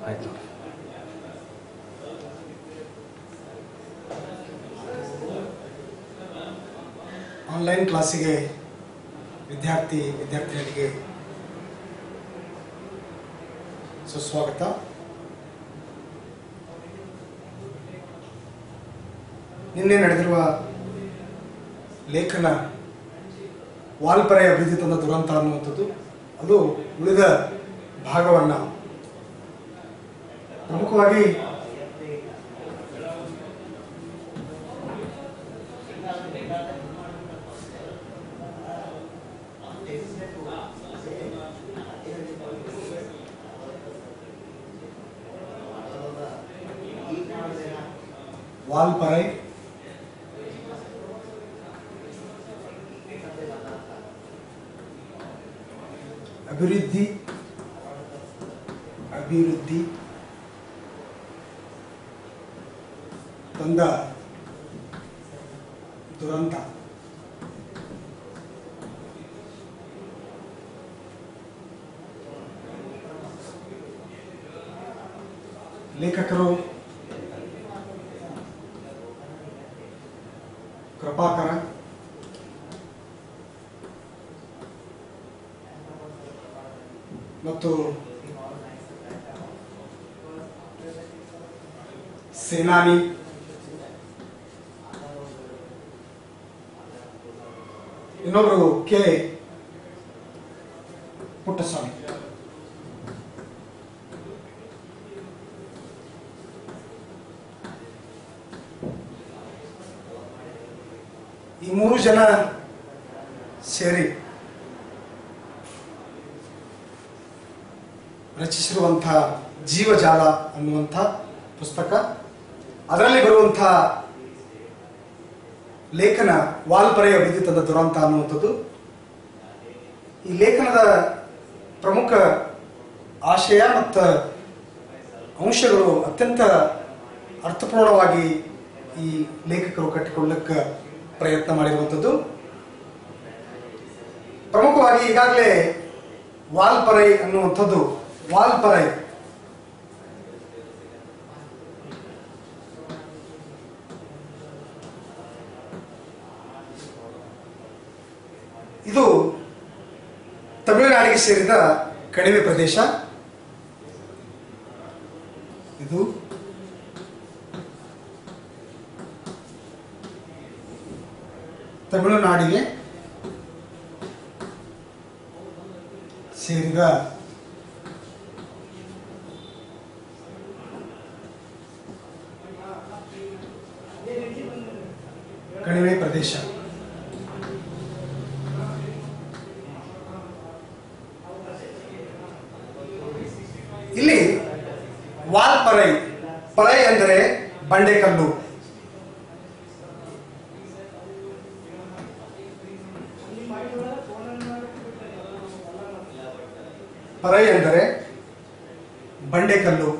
ಆಯ್ತು ಆನ್ಲೈನ್ ಕ್ಲಾಸಿಗೆ ವಿದ್ಯಾರ್ಥಿ ವಿದ್ಯಾರ್ಥಿನಿಯರಿಗೆ ಸುಸ್ವಾಗತ ನಿನ್ನೆ ನಡೆದಿರುವ ಲೇಖನ ವಾಲ್ಪರೆಯ ಅಭಿವೃದ್ಧಿ ತಂದ ದುರಂತ ಅನ್ನುವಂಥದ್ದು ಅದು ಉಳಿದ ಭಾಗವನ್ನು ಪ್ರಮುಖವಾಗಿ ವಾಲ್ಪರೈ ಅಭಿವೃದ್ಧಿ ಅಭಿವೃದ್ಧಿ ತಂದ ದುರಂತ ಲೇಖಕರು ಕೃಪಾಕರ ಮತ್ತು ಸೇನಾನಿ ಇನ್ನೊಬ್ರು ಕೆ ಪುಟ್ಟಸ್ವಾಮಿ ಈ ಮೂರು ಜನ ಸೇರಿ ರಚಿಸಿರುವಂಥ ಜೀವಜಾಲ ಅನ್ನುವಂಥ ಪುಸ್ತಕ ಅದರಲ್ಲಿ ಬರುವಂಥ ಲೇಖನ ವಾಲ್ಪರೆಯ ವಿದ್ಯುತ್ತದ ದುರಂತ ಅನ್ನುವಂಥದ್ದು ಈ ಲೇಖನದ ಪ್ರಮುಖ ಆಶಯ ಮತ್ತು ಅಂಶಗಳು ಅತ್ಯಂತ ಅರ್ಥಪೂರ್ಣವಾಗಿ ಈ ಲೇಖಕರು ಕಟ್ಟಿಕೊಳ್ಳಕ್ಕೆ ಪ್ರಯತ್ನ ಮಾಡಿರುವಂಥದ್ದು ಪ್ರಮುಖವಾಗಿ ಈಗಾಗಲೇ ವಾಲ್ಪರೈ ಅನ್ನುವಂಥದ್ದು ವಾಲ್ಪರೈ ಇದು ತಮಿಳುನಾಡಿಗೆ ಸೇರಿದ ಕಣಿವೆ ಪ್ರದೇಶ ಇದು ತಮಿಳುನಾಡಿಗೆ ಸೇರಿದ ಕಣಿವೆ ಪ್ರದೇಶ ಇಲ್ಲಿ ವಾಲ್ಪರೈ ಪರೈ ಎಂದರೆ ಬಂಡೆಕಲ್ಲು ಪರೈ ಎಂದರೆ ಬಂಡೆಕಲ್ಲು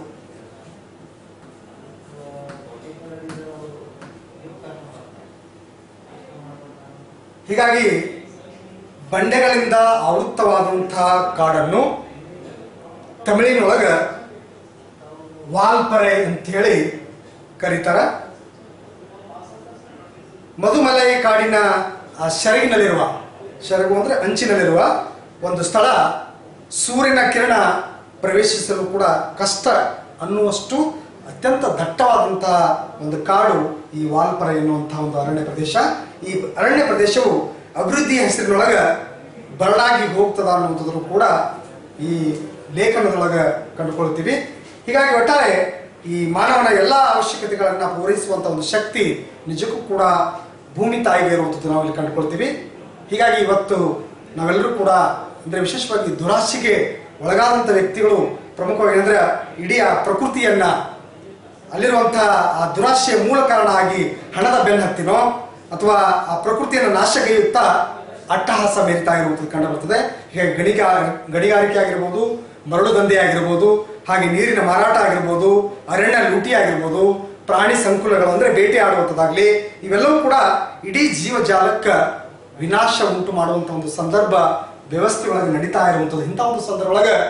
ಹೀಗಾಗಿ ಬಂಡೆಗಳಿಂದ ಆವೃತ್ತವಾದಂತಹ ಕಾಡನ್ನು ತಮಿಳಿನೊಳಗ ವಾಲ್ಪರೆ ಅಂತೇಳಿ ಕರೀತಾರ ಮಧುಮಲೈ ಕಾಡಿನ ಆ ಸೆರಗಿನಲ್ಲಿರುವ ಸೆರಗು ಅಂದರೆ ಅಂಚಿನಲ್ಲಿರುವ ಒಂದು ಸ್ಥಳ ಸೂರ್ಯನ ಕಿರಣ ಪ್ರವೇಶಿಸಲು ಕೂಡ ಕಷ್ಟ ಅನ್ನುವಷ್ಟು ಅತ್ಯಂತ ದಟ್ಟವಾದಂತಹ ಒಂದು ಕಾಡು ಈ ವಾಲ್ಪರ ಎನ್ನುವಂತಹ ಒಂದು ಅರಣ್ಯ ಪ್ರದೇಶ ಈ ಅರಣ್ಯ ಪ್ರದೇಶವು ಅಭಿವೃದ್ಧಿ ಹೆಸರಿನೊಳಗ ಬರಡಾಗಿ ಹೋಗ್ತದ ಅನ್ನುವಂಥದ್ರು ಕೂಡ ಈ ಲೇಖನದೊಳಗೆ ಕಂಡುಕೊಳ್ತೀವಿ ಹೀಗಾಗಿ ಒಟ್ಟಾರೆ ಈ ಮಾನವನ ಎಲ್ಲ ಅವಶ್ಯಕತೆಗಳನ್ನು ಪೂರೈಸುವಂಥ ಒಂದು ಶಕ್ತಿ ನಿಜಕ್ಕೂ ಕೂಡ ಭೂಮಿ ತಾಯಿಗೆ ಇರುವಂಥದ್ದು ನಾವು ಇಲ್ಲಿ ಕಂಡುಕೊಳ್ತೀವಿ ಹೀಗಾಗಿ ಇವತ್ತು ನಾವೆಲ್ಲರೂ ಕೂಡ ಅಂದರೆ ವಿಶೇಷವಾಗಿ ದುರಾಸೆಗೆ ಒಳಗಾದಂಥ ವ್ಯಕ್ತಿಗಳು ಪ್ರಮುಖವಾಗಿ ಅಂದರೆ ಇಡೀ ಆ ಪ್ರಕೃತಿಯನ್ನ ಅಲ್ಲಿರುವಂತಹ ಆ ದುರಾಶೆಯ ಮೂಲ ಕಾರಣ ಆಗಿ ಹಣದ ಬೆನ್ನು ಹತ್ತಿನೋ ಅಥವಾ ಆ ಪ್ರಕೃತಿಯನ್ನು ನಾಶಗೈಯುತ್ತಾ ಅಟ್ಟಹಾಸ ಮೆರಿತಾ ಇರುವಂಥದ್ದು ಕಂಡು ಬರ್ತದೆ ಹೀಗೆ ಗಣಿಗಾ ಗಣಿಗಾರಿಕೆ ಆಗಿರ್ಬೋದು ಮರಳು ದಂಧೆ ಆಗಿರ್ಬೋದು ಹಾಗೆ ನೀರಿನ ಮಾರಾಟ ಆಗಿರ್ಬೋದು ಅರಣ್ಯ ಲೂಟಿ ಆಗಿರ್ಬೋದು ಪ್ರಾಣಿ ಸಂಕುಲಗಳು ಅಂದ್ರೆ ಬೇಟೆ ಆಡುವಂಥದ್ದಾಗ್ಲಿ ಇವೆಲ್ಲವೂ ಕೂಡ ಇಡೀ ಜೀವಜಾಲಕ್ಕೆ ವಿನಾಶ ಉಂಟು ಮಾಡುವಂಥ ಒಂದು ಸಂದರ್ಭ ವ್ಯವಸ್ಥೆ ಒಳಗೆ ನಡೀತಾ ಇರುವಂಥದ್ದು ಇಂಥ ಒಂದು ಸಂದರ್ಭ ಒಳಗೆ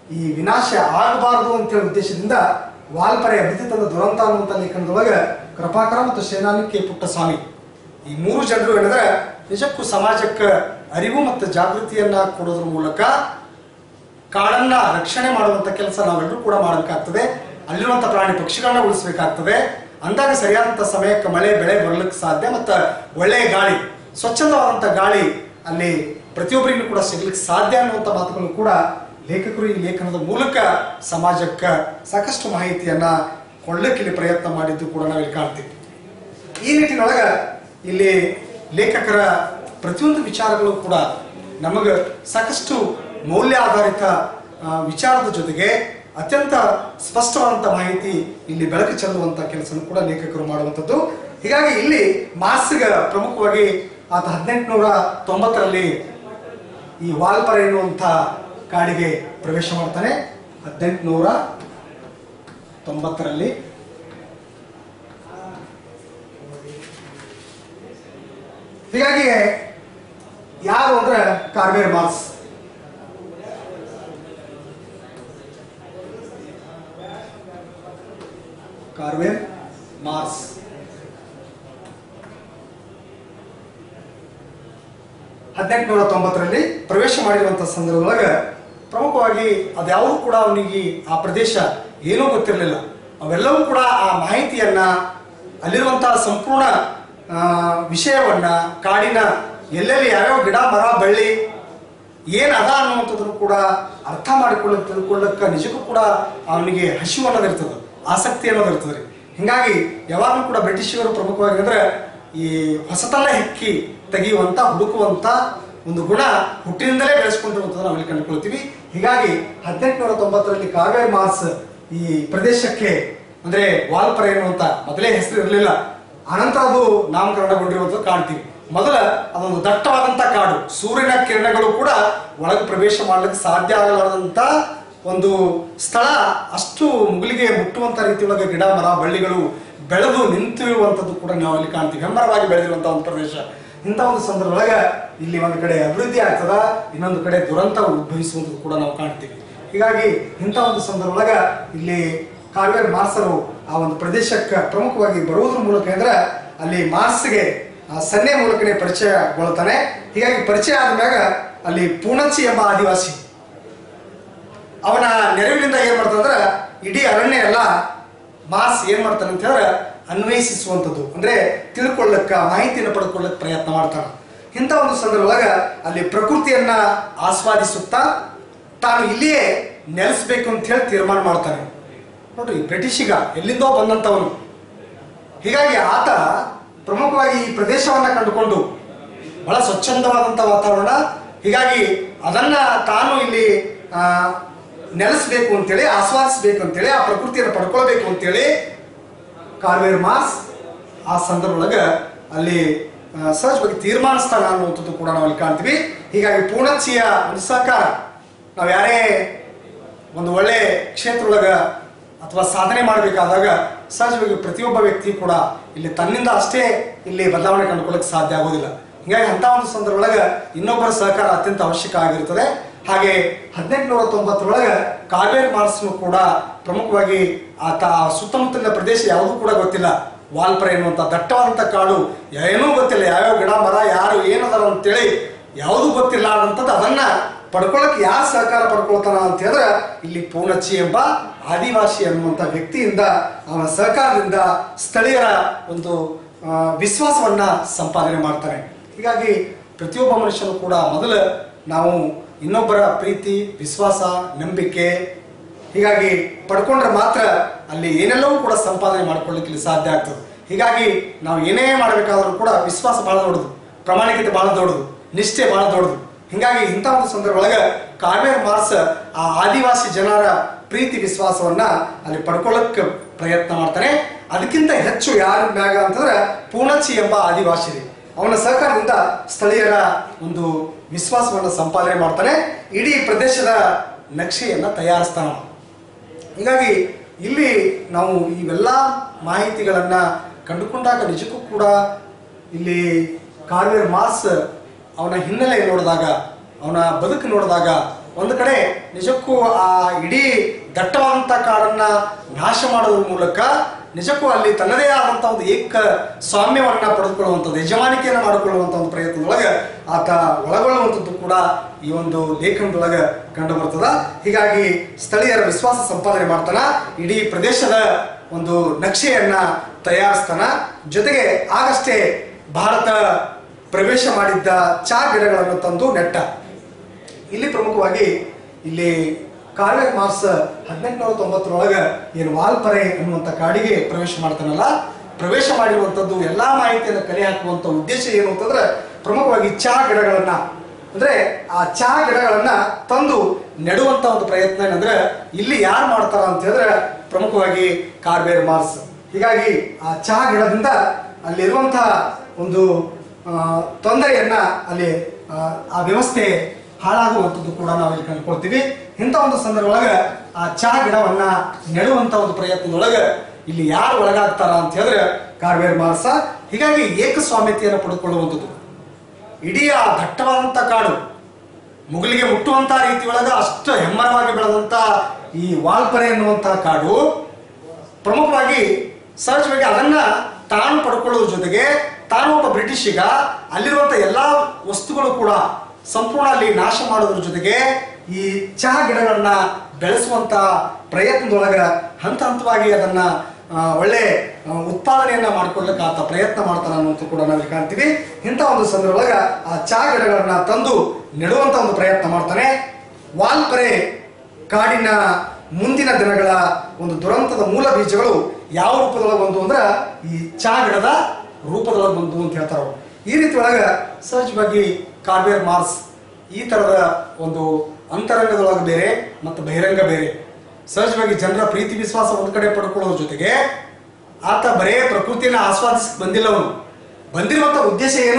ಈ ವಿನಾಶ ಆಗಬಾರದು ಅಂತೇಳಿ ಉದ್ದೇಶದಿಂದ ವಾಲ್ಪರೆ ಅಭಿತಿ ತಂದ ದುರಂತ ಅನ್ನುವಂಥ ಲೇಖನದೊಳಗೆ ಕೃಪಾಕರ ಮತ್ತು ಸೇನಾನಿ ಕೆ ಪುಟ್ಟಸ್ವಾಮಿ ಈ ಮೂರು ಜನರು ಏನಂದ್ರೆ ನಿಜಕ್ಕೂ ಸಮಾಜಕ್ಕೆ ಅರಿವು ಮತ್ತು ಜಾಗೃತಿಯನ್ನ ಕೊಡೋದ್ರ ಮೂಲಕ ಕಾಡನ್ನ ರಕ್ಷಣೆ ಮಾಡುವಂತ ಕೆಲಸ ನಾವೆಲ್ಲರೂ ಕೂಡ ಮಾಡಬೇಕಾಗ್ತದೆ ಅಲ್ಲಿರುವಂತ ಪ್ರಾಣಿ ಪಕ್ಷಿಗಳನ್ನ ಉಳಿಸಬೇಕಾಗ್ತದೆ ಅಂದಾಗ ಸರಿಯಾದಂತ ಸಮಯಕ್ಕೆ ಮಳೆ ಬೆಳೆ ಬರಲಿಕ್ಕೆ ಸಾಧ್ಯ ಮತ್ತು ಒಳ್ಳೆಯ ಗಾಳಿ ಸ್ವಚ್ಛಂದವಾದಂತ ಗಾಳಿ ಅಲ್ಲಿ ಪ್ರತಿಯೊಬ್ಬರಿಗೂ ಕೂಡ ಸಿಗ್ಲಿಕ್ಕೆ ಸಾಧ್ಯ ಅನ್ನುವಂಥ ಮಾತುಗಳನ್ನು ಕೂಡ ಲೇಖಕರು ಈ ಲೇಖನದ ಮೂಲಕ ಸಮಾಜಕ್ಕೆ ಸಾಕಷ್ಟು ಮಾಹಿತಿಯನ್ನ ಕೊಳ್ಳಕ್ಕೆ ಇಲ್ಲಿ ಪ್ರಯತ್ನ ಮಾಡಿದ್ದು ಕೂಡ ನಾವಿಲ್ಲಿ ಕಾಣ್ತೀವಿ ಈ ನಿಟ್ಟಿನೊಳಗ ಇಲ್ಲಿ ಲೇಖಕರ ಪ್ರತಿಯೊಂದು ವಿಚಾರಗಳು ಕೂಡ ನಮಗೆ ಸಾಕಷ್ಟು ಮೌಲ್ಯ ಆಧಾರಿತ ಆ, ವಿಚಾರದ ಜೊತೆಗೆ ಅತ್ಯಂತ ಸ್ಪಷ್ಟವಾದಂಥ ಮಾಹಿತಿ ಇಲ್ಲಿ ಬೆಳಕು ಚೆಲ್ಲುವಂಥ ಕೆಲಸ ಕೂಡ ಲೇಖಕರು ಮಾಡುವಂಥದ್ದು ಹೀಗಾಗಿ ಇಲ್ಲಿ ಮಾಸಿಗ ಪ್ರಮುಖವಾಗಿ ಆತ ಹದಿನೆಂಟುನೂರ ತೊಂಬತ್ತರಲ್ಲಿ ಈ ವಾಲ್ಪರ ಎನ್ನುವಂಥ ಕಾಡಿಗೆ ಪ್ರವೇಶ ಮಾಡ್ತಾನೆ ಹದಿನೆಂಟುನೂರ ತೊಂಬತ್ತರಲ್ಲಿ ಹೀಗಾಗಿ ಯಾರು ಅಂದ್ರೆ ಕಾರ್ಬೇರ್ ಮಾರ್ಸ್ ಕಾರ್ವೇರ್ ಮಾರ್ಸ್ ಹದಿನೆಂಟುನೂರ ತೊಂಬತ್ತರಲ್ಲಿ ಪ್ರವೇಶ ಮಾಡಿರುವಂಥ ಸಂದರ್ಭದೊಳಗೆ ಪ್ರಮುಖವಾಗಿ ಅದ್ಯಾವುದು ಕೂಡ ಅವನಿಗೆ ಆ ಪ್ರದೇಶ ಏನೂ ಗೊತ್ತಿರಲಿಲ್ಲ ಅವೆಲ್ಲವೂ ಕೂಡ ಆ ಮಾಹಿತಿಯನ್ನ ಅಲ್ಲಿರುವಂತಹ ಸಂಪೂರ್ಣ ಆ, ವಿಷಯವನ್ನ ಕಾಡಿನ ಎಲ್ಲೆಲ್ಲಿ ಯಾವ್ಯಾವ ಗಿಡ ಮರ ಬಳ್ಳಿ ಏನ್ ಅದ ಅನ್ನುವಂಥದ್ದನ್ನು ಕೂಡ ಅರ್ಥ ಮಾಡಿಕೊಳ್ಳ ತಿಳ್ಕೊಳ್ಳಕ್ಕ ನಿಜಕ್ಕೂ ಕೂಡ ಅವನಿಗೆ ಹಸಿವು ಅನ್ನೋದಿರ್ತದೆ ಆಸಕ್ತಿ ಅನ್ನೋದಿರ್ತದೆ ಹಿಂಗಾಗಿ ಯಾವಾಗಲೂ ಕೂಡ ಬ್ರಿಟಿಷರು ಪ್ರಮುಖವಾಗಿ ಅಂದ್ರೆ ಈ ಹೊಸತನ ಹೆಕ್ಕಿ ತೆಗೆಯುವಂತ ಹುಡುಕುವಂತ ಒಂದು ಗುಣ ಹುಟ್ಟಿನಿಂದಲೇ ಬೆಳೆಸ್ಕೊಂಡಿರುವಂಥದ್ದು ನಾವಿಲ್ಲಿ ಕಂಡುಕೊಳ್ತೀವಿ ಹೀಗಾಗಿ ಹದಿನೆಂಟುನೂರ ತೊಂಬತ್ತರಲ್ಲಿ ಕಾರ್ವೇರ್ ಮಾಸ್ ಈ ಪ್ರದೇಶಕ್ಕೆ ಅಂದ್ರೆ ವಾಲ್ಪರೆ ಎನ್ನುವಂತ ಮೊದಲೇ ಹೆಸರು ಇರಲಿಲ್ಲ ಅನಂತರ ಅದು ನಾಮಕರಣಗೊಂಡಿರುವಂಥದ್ದು ಕಾಣ್ತೀವಿ ಮೊದಲ ಅದೊಂದು ದಟ್ಟವಾದಂತ ಕಾಡು ಸೂರ್ಯನ ಕಿರಣಗಳು ಕೂಡ ಒಳಗೆ ಪ್ರವೇಶ ಮಾಡಲಿಕ್ಕೆ ಸಾಧ್ಯ ಆಗಲಾರದಂತ ಒಂದು ಸ್ಥಳ ಅಷ್ಟು ಮುಗಿಲಿಗೆ ಮುಟ್ಟುವಂತ ರೀತಿಯೊಳಗೆ ಗಿಡ ಮರ ಬಳ್ಳಿಗಳು ಬೆಳೆದು ನಿಂತಿರುವಂಥದ್ದು ಕೂಡ ನಾವು ಅಲ್ಲಿ ಕಾಣ್ತೀವಿ ಹೆಮ್ಮರವಾಗಿ ಬೆಳೆದಿರುವಂತಹ ಒಂದು ಪ್ರದೇಶ ಇಂಥ ಒಂದು ಸಂದರ್ಭದೊಳಗೆ ಇಲ್ಲಿ ಒಂದು ಕಡೆ ಅಭಿವೃದ್ಧಿ ಆಗ್ತದ ಇನ್ನೊಂದು ಕಡೆ ದುರಂತ ಉದ್ಭವಿಸುವಂಥದ್ದು ಕೂಡ ನಾವು ಕಾಣ್ತೀವಿ ಹೀಗಾಗಿ ಇಂಥ ಒಂದು ಸಂದರ್ಭದೊಳಗ ಇಲ್ಲಿ ಕಾರ್ವೇರ್ ಮಾರ್ಸರು ಆ ಒಂದು ಪ್ರದೇಶಕ್ಕೆ ಪ್ರಮುಖವಾಗಿ ಬರುವುದ್ರ ಮೂಲಕ ಅಂದ್ರೆ ಅಲ್ಲಿ ಮಾರ್ಸ್ಗೆ ಆ ಸನ್ನೆ ಮೂಲಕನೇ ಪರಿಚಯಗೊಳ್ತಾನೆ ಹೀಗಾಗಿ ಪರಿಚಯ ಆದ್ಮ್ಯಾಗ ಅಲ್ಲಿ ಪೂಣಚ್ಚಿ ಎಂಬ ಆದಿವಾಸಿ ಅವನ ನೆರವಿನಿಂದ ಏನ್ ಮಾಡ್ತಾನಂದ್ರ ಇಡೀ ಅರಣ್ಯ ಎಲ್ಲ ಮಾಸ್ ಏನ್ ಮಾಡ್ತಾನೆ ಅಂತ ಹೇಳಿದ್ರೆ ಅನ್ವೇಷಿಸುವಂಥದ್ದು ಅಂದ್ರೆ ತಿಳ್ಕೊಳ್ಳಕ್ಕ ಮಾಹಿತಿಯನ್ನು ಪಡ್ಕೊಳ್ಳಕ್ ಪ್ರಯತ್ನ ಮಾಡ್ತಾನೆ ಇಂಥ ಒಂದು ಸಂದರ್ಭದಾಗ ಅಲ್ಲಿ ಪ್ರಕೃತಿಯನ್ನ ಆಸ್ವಾದಿಸುತ್ತಾ ತಾನು ಇಲ್ಲಿಯೇ ನೆಲೆಸ್ಬೇಕು ಅಂತ ಹೇಳಿ ತೀರ್ಮಾನ ಮಾಡ್ತಾನೆ ನೋಡ್ರಿ ಬ್ರಿಟಿಷಿಗ ಎಲ್ಲಿಂದೋ ಬಂದಂತವನು ಹೀಗಾಗಿ ಆತ ಪ್ರಮುಖವಾಗಿ ಈ ಪ್ರದೇಶವನ್ನ ಕಂಡುಕೊಂಡು ಬಹಳ ಸ್ವಚ್ಛಂದವಾದಂಥ ವಾತಾವರಣ ಹೀಗಾಗಿ ಅದನ್ನ ತಾನು ಇಲ್ಲಿ ಆ, ನೆಲೆಸ್ಬೇಕು ಅಂತೇಳಿ ಆಸ್ವಾದಿಸ್ಬೇಕು ಅಂತೇಳಿ ಆ ಪ್ರಕೃತಿಯನ್ನು ಪಡ್ಕೊಳ್ಬೇಕು ಅಂತೇಳಿ ಕಾರ್ವೇರ್ ಮಾಸ್ ಆ ಸಂದರ್ಭದೊಳಗೆ ಅಲ್ಲಿ ಆ, ಸಹಜವಾಗಿ ತೀರ್ಮಾನಿಸ್ತಾನ ಅನ್ನುವಂಥದ್ದು ಕೂಡ ನಾವು ಅಲ್ಲಿ ಕಾಣ್ತೀವಿ ಹೀಗಾಗಿ ಪೂರ್ಣಚ್ಚಿಯ ಒಂದು ಸಹಕಾರ ನಾವು ಯಾರೇ ಒಂದು ಒಳ್ಳೆ ಕ್ಷೇತ್ರದೊಳಗ ಅಥವಾ ಸಾಧನೆ ಮಾಡಬೇಕಾದಾಗ ಸಹಜವಾಗಿ ಪ್ರತಿಯೊಬ್ಬ ವ್ಯಕ್ತಿ ಕೂಡ ಇಲ್ಲಿ ತನ್ನಿಂದ ಅಷ್ಟೇ ಇಲ್ಲಿ ಬದಲಾವಣೆ ಕಂಡುಕೊಳ್ಳಕ್ಕೆ ಸಾಧ್ಯ ಆಗೋದಿಲ್ಲ ಹೀಗಾಗಿ ಅಂತ ಒಂದು ಸಂದರ್ಭದೊಳಗ ಇನ್ನೊಬ್ಬರ ಸಹಕಾರ ಅತ್ಯಂತ ಅವಶ್ಯಕ ಆಗಿರುತ್ತದೆ ಹಾಗೆ ಹದಿನೆಂಟುನೂರ ತೊಂಬತ್ತರೊಳಗ ಕಾವೇರಿ ಮಾರ್ಸ್ನು ಕೂಡ ಪ್ರಮುಖವಾಗಿ ಆತ ಆ ಸುತ್ತಮುತ್ತಲಿನ ಪ್ರದೇಶ ಯಾವುದೂ ಕೂಡ ಗೊತ್ತಿಲ್ಲ ವಾಲ್ಪರೆ ಎನ್ನುವಂಥ ದಟ್ಟವಾದಂಥ ಕಾಡು ಏನೂ ಗೊತ್ತಿಲ್ಲ ಯಾವ್ಯಾವ ಗಿಡ ಮರ ಯಾರು ಏನದಾರ ಅಂತೇಳಿ ಯಾವುದೂ ಗೊತ್ತಿಲ್ಲ ಅನ್ನೋಂಥದ್ದು ಅದನ್ನ ಪಡ್ಕೊಳಕ್ ಯಾರು ಸಹಕಾರ ಪಡ್ಕೊಳ್ತಾನ ಅಂತ ಹೇಳಿದ್ರೆ ಇಲ್ಲಿ ಪೂರ್ಣಚ್ಚಿ ಎಂಬ ಆದಿವಾಸಿ ಅನ್ನುವಂಥ ವ್ಯಕ್ತಿಯಿಂದ ಅವನ ಸಹಕಾರದಿಂದ ಸ್ಥಳೀಯರ ಒಂದು ಆ, ವಿಶ್ವಾಸವನ್ನ ಸಂಪಾದನೆ ಮಾಡ್ತಾನೆ ಹೀಗಾಗಿ ಪ್ರತಿಯೊಬ್ಬ ಮನುಷ್ಯನು ಕೂಡ ಮೊದಲು ನಾವು ಇನ್ನೊಬ್ಬರ ಪ್ರೀತಿ ವಿಶ್ವಾಸ ನಂಬಿಕೆ ಹೀಗಾಗಿ ಪಡ್ಕೊಂಡ್ರೆ ಮಾತ್ರ ಅಲ್ಲಿ ಏನೆಲ್ಲವೂ ಕೂಡ ಸಂಪಾದನೆ ಮಾಡ್ಕೊಳ್ಳಿಕ್ಕೆ ಇಲ್ಲಿ ಸಾಧ್ಯ ಆಗ್ತದೆ ಹೀಗಾಗಿ ನಾವು ಏನೇ ಮಾಡಬೇಕಾದ್ರೂ ಕೂಡ ವಿಶ್ವಾಸ ಬಹಳ ದೊಡ್ಡದು ಪ್ರಾಮಾಣಿಕತೆ ಬಹಳ ದೊಡ್ಡದು ನಿಷ್ಠೆ ಬಹಳ ದೊಡ್ಡದು ಹಿಂಗಾಗಿ ಇಂಥ ಒಂದು ಸಂದರ್ಭ ಒಳಗೆ ಕಾರ್ವೇರ್ ಮಾರ್ಸ್ ಆ ಆದಿವಾಸಿ ಜನರ ಪ್ರೀತಿ ವಿಶ್ವಾಸವನ್ನ ಅಲ್ಲಿ ಪಡ್ಕೊಳ್ಳಕ್ಕೆ ಪ್ರಯತ್ನ ಮಾಡ್ತಾನೆ ಅದಕ್ಕಿಂತ ಹೆಚ್ಚು ಯಾರ ಮ್ಯಾಗ ಅಂತಂದ್ರೆ ಪೂರ್ಣಚ್ಚಿ ಎಂಬ ಆದಿವಾಸಿ ರೀ. ಅವನ ಸಹಕಾರದಿಂದ ಸ್ಥಳೀಯರ ಒಂದು ವಿಶ್ವಾಸವನ್ನು ಸಂಪಾದನೆ ಮಾಡ್ತಾನೆ ಇಡೀ ಪ್ರದೇಶದ ನಕ್ಷೆಯನ್ನ ತಯಾರಿಸ್ತಾನ ಅವ. ಹೀಗಾಗಿ ಇಲ್ಲಿ ನಾವು ಇವೆಲ್ಲ ಮಾಹಿತಿಗಳನ್ನ ಕಂಡುಕೊಂಡಾಗ ನಿಜಕ್ಕೂ ಕೂಡ ಇಲ್ಲಿ ಕಾರ್ವೇರ್ ಮಾಸ್ ಅವನ ಹಿನ್ನೆಲೆ ನೋಡಿದಾಗ ಅವನ ಬದುಕು ನೋಡಿದಾಗ ಒಂದು ಕಡೆ ನಿಜಕ್ಕೂ ಆ ಇಡೀ ದಟ್ಟವಾದಂಥ ಕಾಡನ್ನ ನಾಶ ಮಾಡೋದ್ರ ಮೂಲಕ ನಿಜಕ್ಕೂ ಅಲ್ಲಿ ತನ್ನದೇ ಆದಂಥ ಒಂದು ಏಕ ಸ್ವಾಮ್ಯವನ್ನ ಪಡೆದುಕೊಳ್ಳುವಂಥದ್ದು ಯಜಮಾನಿಕೆಯನ್ನು ಮಾಡಿಕೊಳ್ಳುವಂಥ ಒಂದು ಪ್ರಯತ್ನದೊಳಗೆ ಆತ ಒಳಗೊಳ್ಳುವಂಥದ್ದು ಕೂಡ ಈ ಒಂದು ಲೇಖನದೊಳಗೆ ಕಂಡು ಬರ್ತದ ಹೀಗಾಗಿ ಸ್ಥಳೀಯರ ವಿಶ್ವಾಸ ಸಂಪಾದನೆ ಮಾಡ್ತಾನ ಇಡೀ ಪ್ರದೇಶದ ಒಂದು ನಕ್ಷೆಯನ್ನ ತಯಾರಿಸ್ತಾನ ಜೊತೆಗೆ ಆಗಷ್ಟೇ ಭಾರತ ಪ್ರವೇಶ ಮಾಡಿದ್ದ ಚಾ ಗಿಡಗಳನ್ನು ತಂದು ನೆಟ್ಟ ಇಲ್ಲಿ ಪ್ರಮುಖವಾಗಿ ಇಲ್ಲಿ ಕಾರ್ವೆಕ್ ಮಾರ್ಸ್ ಹದಿನೆಂಟುನೂರ ತೊಂಬತ್ತರೊಳಗೆ ಏನು ವಾಲ್ಪರೆ ಅನ್ನುವಂಥ ಕಾಡಿಗೆ ಪ್ರವೇಶ ಮಾಡ್ತಾನಲ್ಲ ಪ್ರವೇಶ ಮಾಡಿರುವಂಥದ್ದು ಎಲ್ಲಾ ಮಾಹಿತಿಯನ್ನು ಕಲೆ ಹಾಕುವಂಥ ಉದ್ದೇಶ ಏನು ಅಂತಂದ್ರೆ ಪ್ರಮುಖವಾಗಿ ಚಹಾ ಗಿಡಗಳನ್ನ ಅಂದ್ರೆ ಆ ಚಹಾ ಗಿಡಗಳನ್ನ ತಂದು ನೆಡುವಂತ ಒಂದು ಪ್ರಯತ್ನ ಏನಂದ್ರೆ ಇಲ್ಲಿ ಯಾರು ಮಾಡ್ತಾರ ಅಂತ ಹೇಳಿದ್ರೆ ಪ್ರಮುಖವಾಗಿ ಕಾರ್ಬೇರ್ ಮಾರ್ಸ್ ಹೀಗಾಗಿ ಆ ಚಹಾ ಗಿಡದಿಂದ ಅಲ್ಲಿರುವಂತಹ ಒಂದು ಆ, ತೊಂದರೆಯನ್ನ ಅಲ್ಲಿ ಆ, ಆ ವ್ಯವಸ್ಥೆ ಹಾಳಾಗುವಂಥದ್ದು ಕೂಡ ನಾವು ಇಲ್ಲಿ ಕಂಡುಕೊಳ್ತೀವಿ ಇಂಥ ಒಂದು ಸಂದರ್ಭ ಒಳಗೆ ಆ ಚಹಾ ಗಿಡವನ್ನ ನೆಡುವಂತ ಒಂದು ಪ್ರಯತ್ನದೊಳಗೆ ಇಲ್ಲಿ ಯಾರು ಒಳಗಾಗ್ತಾರ ಅಂತ ಹೇಳಿದ್ರೆ ಕಾರ್ವೇರ್ ಮಾರ್ಸ ಹೀಗಾಗಿ ಏಕಸ್ವಾಮ್ಯತೆಯನ್ನು ಪಡೆದುಕೊಳ್ಳುವಂಥದ್ದು ಇಡೀ ಆ ದಟ್ಟವಾದಂಥ ಕಾಡು ಮುಗಿಲಿಗೆ ಮುಟ್ಟುವಂತ ರೀತಿಯೊಳಗ ಅಷ್ಟು ಹೆಮ್ಮರವಾಗಿ ಬೆಳೆದಂತ ಈ ವಾಲ್ಪರೆ ಎನ್ನುವಂತಹ ಕಾಡು ಪ್ರಮುಖವಾಗಿ ಸಹಜವಾಗಿ ಅದನ್ನ ತಾನು ಪಡ್ಕೊಳ್ಳೋದ್ರ ಜೊತೆಗೆ ತಾನು ಒಬ್ಬ ಬ್ರಿಟಿಷಿಗ ಅಲ್ಲಿರುವಂತ ಎಲ್ಲಾ ವಸ್ತುಗಳು ಕೂಡ ಸಂಪೂರ್ಣ ಅಲ್ಲಿ ನಾಶ ಮಾಡೋದ್ರ ಜೊತೆಗೆ ಈ ಚಹಾ ಗಿಡಗಳನ್ನ ಬೆಳೆಸುವಂತ ಪ್ರಯತ್ನದೊಳಗ ಹಂತ ಹಂತವಾಗಿ ಅದನ್ನ ಆ, ಒಳ್ಳೆ ಆ, ಉತ್ಪಾದನೆಯನ್ನ ಮಾಡ್ಕೊಳ್ಳಕ್ಕೆ ಆತ ಪ್ರಯತ್ನ ಮಾಡ್ತಾನ ಅನ್ನೋದು ಕೂಡ ನಾವಿಲ್ಲಿ ಕಾಣ್ತೀವಿ ಇಂಥ ಒಂದು ಸಂದರ್ಭದೊಳಗ ಆ ಚಹಾ ಗಿಡಗಳನ್ನ ತಂದು ನೆಡುವಂತ ಒಂದು ಪ್ರಯತ್ನ ಮಾಡ್ತಾನೆ ವಾಲ್ಪರೆ ಕಾಡಿನ ಮುಂದಿನ ದಿನಗಳ ಒಂದು ದುರಂತದ ಮೂಲ ಬೀಜಗಳು ಯಾವ ರೂಪದೊಳಗೆ ಬಂದು ಅಂದ್ರೆ ಈ ಚಹಾ ಗಿಡದ ರೂಪದೊಳಗೆ ಬಂದು ಅಂತ ಹೇಳ್ತಾರ ಅವ್ರು. ಈ ರೀತಿ ಒಳಗ ಸಹಜವಾಗಿ ಕಾರ್ಬೇರ್ ಮಾರ್ಸ್ ಈ ತರದ ಒಂದು ಅಂತರಂಗದೊಳಗೆ ಬೇರೆ ಮತ್ತು ಬಹಿರಂಗ ಬೇರೆ ಸಹಜವಾಗಿ ಜನರ ಪ್ರೀತಿ ವಿಶ್ವಾಸ ಒಂದು ಕಡೆ ಪಡ್ಕೊಳ್ಳೋದ್ರ ಜೊತೆಗೆ ಆತ ಬರೇ ಪ್ರಕೃತಿಯನ್ನ ಆಸ್ವಾದಿಸ್ ಬಂದಿಲ್ಲ ಅವನು ಬಂದಿರುವಂತ ಉದ್ದೇಶ ಏನು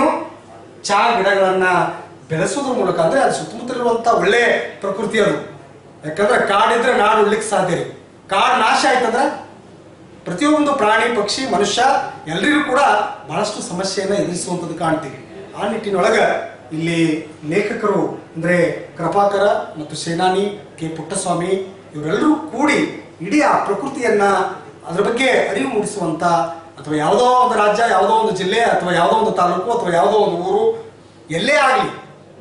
ಚಹಾ ಗಿಡಗಳನ್ನ ಬೆಳೆಸೋದ್ರ ಮೂಲಕ ಅಂದ್ರೆ ಅದು ಸುತ್ತಮುತ್ತಲಿರುವಂತ ಒಳ್ಳೆ ಪ್ರಕೃತಿ ಅದು ಯಾಕಂದ್ರೆ ಕಾಡಿದ್ರೆ ನಾಡು ಉಳ್ಲಿಕ್ಕೆ ಸಾಧ್ಯ ರೀ ಕಾಡು ನಾಶ ಆಯ್ತಂದ್ರೆ ಪ್ರತಿಯೊಂದು ಪ್ರಾಣಿ ಪಕ್ಷಿ ಮನುಷ್ಯ ಎಲ್ರಿಗೂ ಕೂಡ ಬಹಳಷ್ಟು ಸಮಸ್ಯೆಯನ್ನ ಎದುರಿಸುವಂಥದ್ದು ಕಾಣ್ತೀವಿ ಆ ನಿಟ್ಟಿನೊಳಗ ಇಲ್ಲಿ ಲೇಖಕರು ಅಂದ್ರೆ ಕೃಪಾಕರ ಮತ್ತು ಸೇನಾನಿ ಕೆ ಪುಟ್ಟಸ್ವಾಮಿ ಇವರೆಲ್ಲರೂ ಕೂಡಿ ಇಡೀ ಆ ಪ್ರಕೃತಿಯನ್ನ ಅದ್ರ ಬಗ್ಗೆ ಅರಿವು ಮೂಡಿಸುವಂತ ಅಥವಾ ಯಾವುದೋ ಒಂದು ರಾಜ್ಯ ಯಾವುದೋ ಒಂದು ಜಿಲ್ಲೆ ಅಥವಾ ಯಾವುದೋ ಒಂದು ತಾಲೂಕು ಅಥವಾ ಯಾವುದೋ ಒಂದು ಊರು ಎಲ್ಲೇ ಆಗಲಿ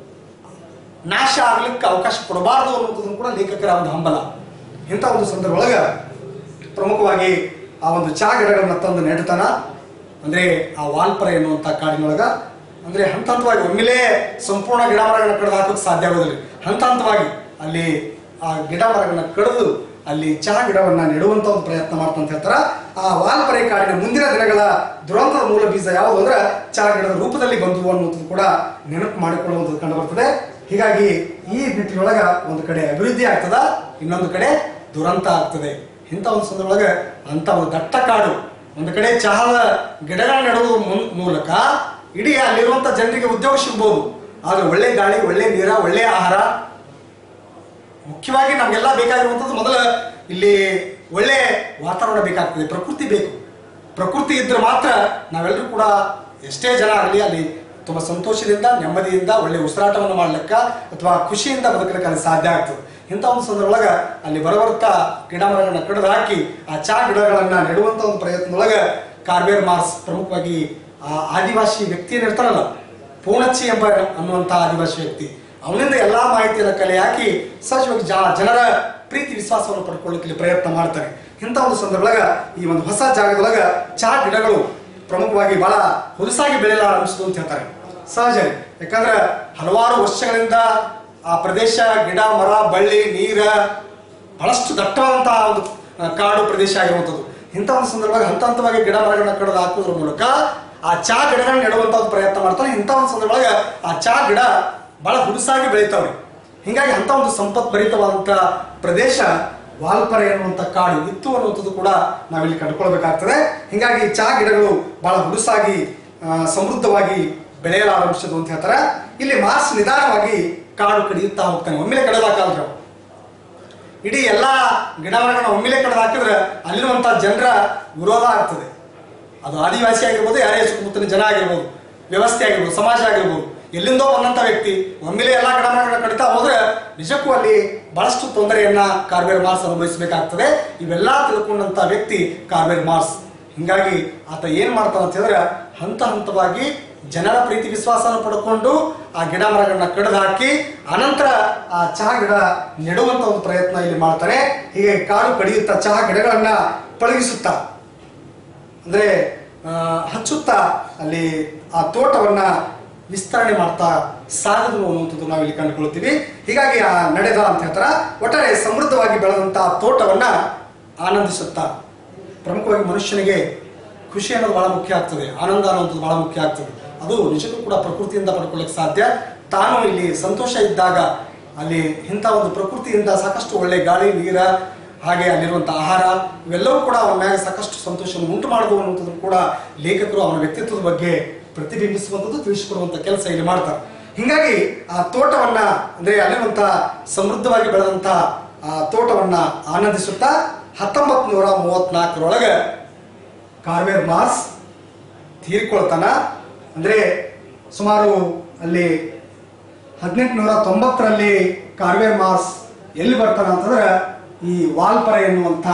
ನಾಶ ಆಗ್ಲಿಕ್ಕೆ ಅವಕಾಶ ಕೊಡಬಾರದು ಅನ್ನುವಂಥದ್ದು ಕೂಡ ಲೇಖಕರ ಒಂದು ಹಂಬಲ ಇಂಥ ಒಂದು ಸಂದರ್ಭ ಒಳಗ ಪ್ರಮುಖವಾಗಿ ಆ ಒಂದು ಚಹಾ ಗಿಡಗಳನ್ನ ತಂದು ನೆಡ್ತಾನ ಅಂದ್ರೆ ಆ ವಾಲ್ಪರ ಎನ್ನುವಂಥ ಕಾಡಿನೊಳಗ ಅಂದ್ರೆ ಹಂತ ಹಂತವಾಗಿ ಒಮ್ಮೆಲೇ ಸಂಪೂರ್ಣ ಗಿಡ ಮರಗಳನ್ನ ಕಡ್ದು ಹಾಕೋಕೆ ಸಾಧ್ಯ ಆಗೋದಿಲ್ಲ ಹಂತ ಹಂತವಾಗಿ ಅಲ್ಲಿ ಆ ಗಿಡ ಮರಗಳನ್ನ ಕಡಿದು ಅಲ್ಲಿ ಚಹಾ ಗಿಡವನ್ನ ನೆಡುವಂತ ಒಂದು ಪ್ರಯತ್ನ ಮಾಡ್ತಾ ಅಂತ ಹೇಳ್ತಾರ ಆ ವಾಲ್ಪರೆ ಕಾಡಿನ ಮುಂದಿನ ದಿನಗಳ ದುರಂತದ ಮೂಲ ಬೀಜ ಯಾವುದು ಅಂದ್ರೆ ಚಹಾ ಗಿಡದ ರೂಪದಲ್ಲಿ ಬಂದು ಅನ್ನುವಂಥದ್ದು ಕೂಡ ನೆನಪು ಮಾಡಿಕೊಳ್ಳುವಂಥದ್ದು ಕಂಡು ಬರ್ತದೆ ಹೀಗಾಗಿ ಈ ನಿಟ್ಟಿನೊಳಗ ಒಂದು ಕಡೆ ಅಭಿವೃದ್ಧಿ ಆಗ್ತದ ಇನ್ನೊಂದು ಕಡೆ ದುರಂತ ಆಗ್ತದೆ ಇಂಥ ಒಂದು ಸಂದರ್ಭದೊಳಗೆ ಅಂತ ಒಂದು ದಟ್ಟ ಕಾಡು ಒಂದು ಕಡೆ ಚಹಾದ ಗಿಡಗಳ ನೆಡುವ ಮುನ್- ಮೂಲಕ ಇಡೀ ಅಲ್ಲಿರುವಂತ ಜನರಿಗೆ ಉದ್ಯೋಗ ಸಿಗ್ಬೋದು ಆದ್ರೆ ಒಳ್ಳೆ ಗಾಳಿ ಒಳ್ಳೆ ನೀರ ಒಳ್ಳೆ ಆಹಾರ ಮುಖ್ಯವಾಗಿ ನಮಗೆಲ್ಲ ಬೇಕಾಗಿರುವಂಥದ್ದು ಮೊದಲ ಇಲ್ಲಿ ಒಳ್ಳೆ ವಾತಾವರಣ ಬೇಕಾಗ್ತದೆ ಪ್ರಕೃತಿ ಬೇಕು ಪ್ರಕೃತಿ ಇದ್ರೆ ಮಾತ್ರ ನಾವೆಲ್ಲರೂ ಕೂಡ ಎಷ್ಟೇ ಜನ ಆಗಲಿ ಅಲ್ಲಿ ತುಂಬ ಸಂತೋಷದಿಂದ ನೆಮ್ಮದಿಯಿಂದ ಒಳ್ಳೆ ಉಸಿರಾಟವನ್ನು ಮಾಡ್ಲಿಕ್ಕ ಅಥವಾ ಖುಷಿಯಿಂದ ಬದುಕಲಿಕ್ಕೆ ಅಲ್ಲಿ ಸಾಧ್ಯ ಆಗ್ತದೆ ಇಂಥ ಒಂದು ಸಂದರ್ಭದೊಳಗ ಅಲ್ಲಿ ಬರಬರ್ತಾ ಗಿಡ ಮರಗಳನ್ನ ಕಡಿದು ಹಾಕಿ ಆ ಚಾ ಗಿಡಗಳನ್ನ ನೆಡುವಂತ ಒಂದು ಪ್ರಯತ್ನದೊಳಗ ಕಾರ್ಬೇರ್ ಮಾರ್ಸ್ ಪ್ರಮುಖವಾಗಿ ಆ ಆದಿವಾಸಿ ವ್ಯಕ್ತಿ ಏನ್ ಇರ್ತಾರಲ್ಲ ಪೂಣಚ್ಚಿ ಎಂಬ ಅನ್ನುವಂಥ ಆದಿವಾಸಿ ವ್ಯಕ್ತಿ ಅವನಿಂದ ಎಲ್ಲಾ ಮಾಹಿತಿಯನ್ನು ಕಲೆ ಹಾಕಿ ಸಹಜವಾಗಿ ಜಾ- ಜನರ ಪ್ರೀತಿ ವಿಶ್ವಾಸವನ್ನು ಪಡ್ಕೊಳ್ಳಿಕ್ಕೆ ಇಲ್ಲಿ ಪ್ರಯತ್ನ ಮಾಡ್ತಾರೆ ಇಂಥ ಒಂದು ಸಂದರ್ಭದೊಳಗ ಈ ಒಂದು ಹೊಸ ಜಾಗದೊಳಗ ಚಹಾ ಗಿಡಗಳು ಪ್ರಮುಖವಾಗಿ ಬಹಳ ಹುಲಸಾಗಿ ಬೆಳೆಯಲು ಆರಂಭಿಸಿತು ಅಂತ ಹೇಳ್ತಾರೆ ಸಹಜ ಯಾಕಂದ್ರೆ ಹಲವಾರು ವರ್ಷಗಳಿಂದ ಆ ಪ್ರದೇಶ ಗಿಡ ಮರ ಬಳ್ಳಿ ನೀರ ಬಹಳಷ್ಟು ದಟ್ಟವಾದಂತಹ ಒಂದು ಆ, ಕಾಡು ಪ್ರದೇಶ ಆಗಿರುವಂಥದ್ದು ಇಂಥ ಒಂದು ಸಂದರ್ಭದಾಗ ಹಂತ ಹಂತವಾಗಿ ಗಿಡ ಮರಗಳನ್ನ ಕಡಿದು ಹಾಕೋದ್ರ ಮೂಲಕ ಆ ಚಹಾ ಗಿಡಗಳನ್ನ ನೆಡುವಂತ ಒಂದು ಪ್ರಯತ್ನ ಮಾಡ್ತಾರೆ ಇಂಥ ಒಂದು ಸಂದರ್ಭದಾಗ ಆ ಚಹಾ ಗಿಡ ಬಹಳ ಹುಡುಸಾಗಿ ಬೆಳೀತಾವ್ರಿ ಹಿಂಗಾಗಿ ಅಂತ ಒಂದು ಸಂಪತ್ ಭರಿತವಾದಂತ ಪ್ರದೇಶ ವಾಲ್ಪರೆ ಅನ್ನುವಂಥ ಕಾಡು ಇತ್ತು ಅನ್ನುವಂಥದ್ದು ಕೂಡ ನಾವಿಲ್ಲಿ ಕಂಡುಕೊಳ್ಬೇಕಾಗ್ತದೆ ಹಿಂಗಾಗಿ ಚಹಾ ಗಿಡಗಳು ಬಹಳ ಹುಡುಸಾಗಿ ಆ, ಸಮೃದ್ಧವಾಗಿ ಬೆಳೆಯಲು ಆರಂಭಿಸಿದ್ದು ಅಂತ ಹೇಳ್ತಾರೆ ಇಲ್ಲಿ ಮಾರ್ಸ್ ನಿಧಾನವಾಗಿ ಕಾಡು ಕಡಿಯುತ್ತಾ ಹೋಗ್ತಾನೆ ಒಮ್ಮೆಲೆ ಕಡಿದಾಕಲ್ರಿ ಅವು ಇಡೀ ಎಲ್ಲಾ ಗಿಡ ಮರಗಳನ್ನ ಒಮ್ಮೆಲೆ ಕಡ್ದು ಹಾಕಿದ್ರೆ ಅಲ್ಲಿರುವಂತ ಜನರ ವಿರೋಧ ಆಗ್ತದೆ ಅದು ಆದಿವಾಸಿ ಆಗಿರ್ಬೋದು ಯಾರೇ ಸುತ್ತಮುತ್ತಲಿನ ಜನ ಆಗಿರ್ಬೋದು ವ್ಯವಸ್ಥೆ ಆಗಿರ್ಬೋದು ಸಮಾಜ ಆಗಿರ್ಬೋದು ಎಲ್ಲಿಂದೋ ಬಂದಂತ ವ್ಯಕ್ತಿ ಒಮ್ಮೆಲೆ ಎಲ್ಲಾ ಗಿಡ ಮರಗಳನ್ನ ಕಡಿತಾ ಹೋದ್ರೆ ನಿಜಕ್ಕೂ ಅಲ್ಲಿ ಬಹಳಷ್ಟು ತೊಂದರೆಯನ್ನ ಕಾರ್ಬೇರ್ ಮಾರ್ಸ್ ಅನುಭವಿಸಬೇಕಾಗ್ತದೆ ಇವೆಲ್ಲ ತಿಳ್ಕೊಂಡಂತ ವ್ಯಕ್ತಿ ಕಾರ್ಬೇರ್ ಮಾರ್ಸ್ ಹಿಂಗಾಗಿ ಆತ ಏನ್ ಮಾಡ್ತಾನ ಅಂತ ಹೇಳಿದ್ರೆ ಹಂತ ಹಂತವಾಗಿ ಜನರ ಪ್ರೀತಿ ವಿಶ್ವಾಸನ ಪಡ್ಕೊಂಡು ಆ ಗಿಡ ಮರಗಳನ್ನ ಕಡಿದು ಹಾಕಿ ಅನಂತರ ಆ ಚಹಾ ಗಿಡ ನೆಡುವಂತ ಒಂದು ಪ್ರಯತ್ನ ಇಲ್ಲಿ ಮಾಡ್ತಾನೆ ಹೀಗೆ ಕಾಡು ಕಡಿಯುತ್ತಾ ಚಹಾ ಗಿಡಗಳನ್ನ ಪಳಗಿಸುತ್ತಾ ಅಂದ್ರೆ ಆ, ಹಚ್ಚುತ್ತಾ ಅಲ್ಲಿ ಆ ತೋಟವನ್ನ ವಿಸ್ತರಣೆ ಮಾಡ್ತಾ ಸಾಗದು ಅನ್ನುವಂಥದ್ದು ನಾವು ಇಲ್ಲಿ ಕಂಡುಕೊಳ್ತೀವಿ ಹೀಗಾಗಿ ಆ ನಡೆದ ಅಂತ ಹೇಳ್ತಾರ ಒಟ್ಟಾರೆ ಸಮೃದ್ಧವಾಗಿ ಬೆಳೆದಂತ ತೋಟವನ್ನ ಆನಂದಿಸುತ್ತಾ ಪ್ರಮುಖವಾಗಿ ಮನುಷ್ಯನಿಗೆ ಖುಷಿ ಅನ್ನೋದು ಬಹಳ ಮುಖ್ಯ ಆಗ್ತದೆ ಆನಂದ ಅನ್ನೋದು ಬಹಳ ಮುಖ್ಯ ಆಗ್ತದೆ ಅದು ನಿಜಕ್ಕೂ ಕೂಡ ಪ್ರಕೃತಿಯಿಂದ ಪಡ್ಕೊಳ್ಳಿಕ್ಕೆ ಸಾಧ್ಯ ತಾನು ಇಲ್ಲಿ ಸಂತೋಷ ಇದ್ದಾಗ ಅಲ್ಲಿ ಇಂಥ ಒಂದು ಪ್ರಕೃತಿಯಿಂದ ಸಾಕಷ್ಟು ಒಳ್ಳೆ ಗಾಳಿ ನೀರ ಹಾಗೆ ಅಲ್ಲಿರುವಂಥ ಆಹಾರ ಇವೆಲ್ಲವೂ ಕೂಡ ಅವನ ಮ್ಯಾಗ ಸಾಕಷ್ಟು ಸಂತೋಷವನ್ನು ಉಂಟು ಮಾಡುವುದು ಅನ್ನುವಂಥದ್ದು ಕೂಡ ಲೇಖಕರು ಅವನ ವ್ಯಕ್ತಿತ್ವದ ಬಗ್ಗೆ ಪ್ರತಿಬಿಂಬಿಸುವಂಥದ್ದು ತಿಳಿಸಿಕೊಡುವಂಥ ಕೆಲಸ ಇಲ್ಲಿ ಮಾಡ್ತಾರೆ ಹಿಂಗಾಗಿ ಆ ತೋಟವನ್ನ ಅಂದ್ರೆ ಅಲ್ಲಿರುವಂಥ ಸಮೃದ್ಧವಾಗಿ ಬೆಳೆದಂಥ ಆ ತೋಟವನ್ನ ಆನಂದಿಸುತ್ತಾ ಹತ್ತೊಂಬತ್ತು ನೂರ ಮೂವತ್ನಾಲ್ಕರೊಳಗೆ ಕಾರ್ವೇರ್ ಮಾರ್ಸ್ ತೀರ್ಕೊಳ್ತಾನ ಅಂದ್ರೆ ಸುಮಾರು ಅಲ್ಲಿ ಹದಿನೆಂಟುನೂರ ತೊಂಬತ್ತರಲ್ಲಿ ಕಾರ್ವೇರ್ ಮಾರ್ಸ್ ಎಲ್ಲಿ ಬರ್ತಾನ ಅಂತಂದ್ರೆ ಈ ವಾಲ್ಪರೆ ಎನ್ನುವಂಥ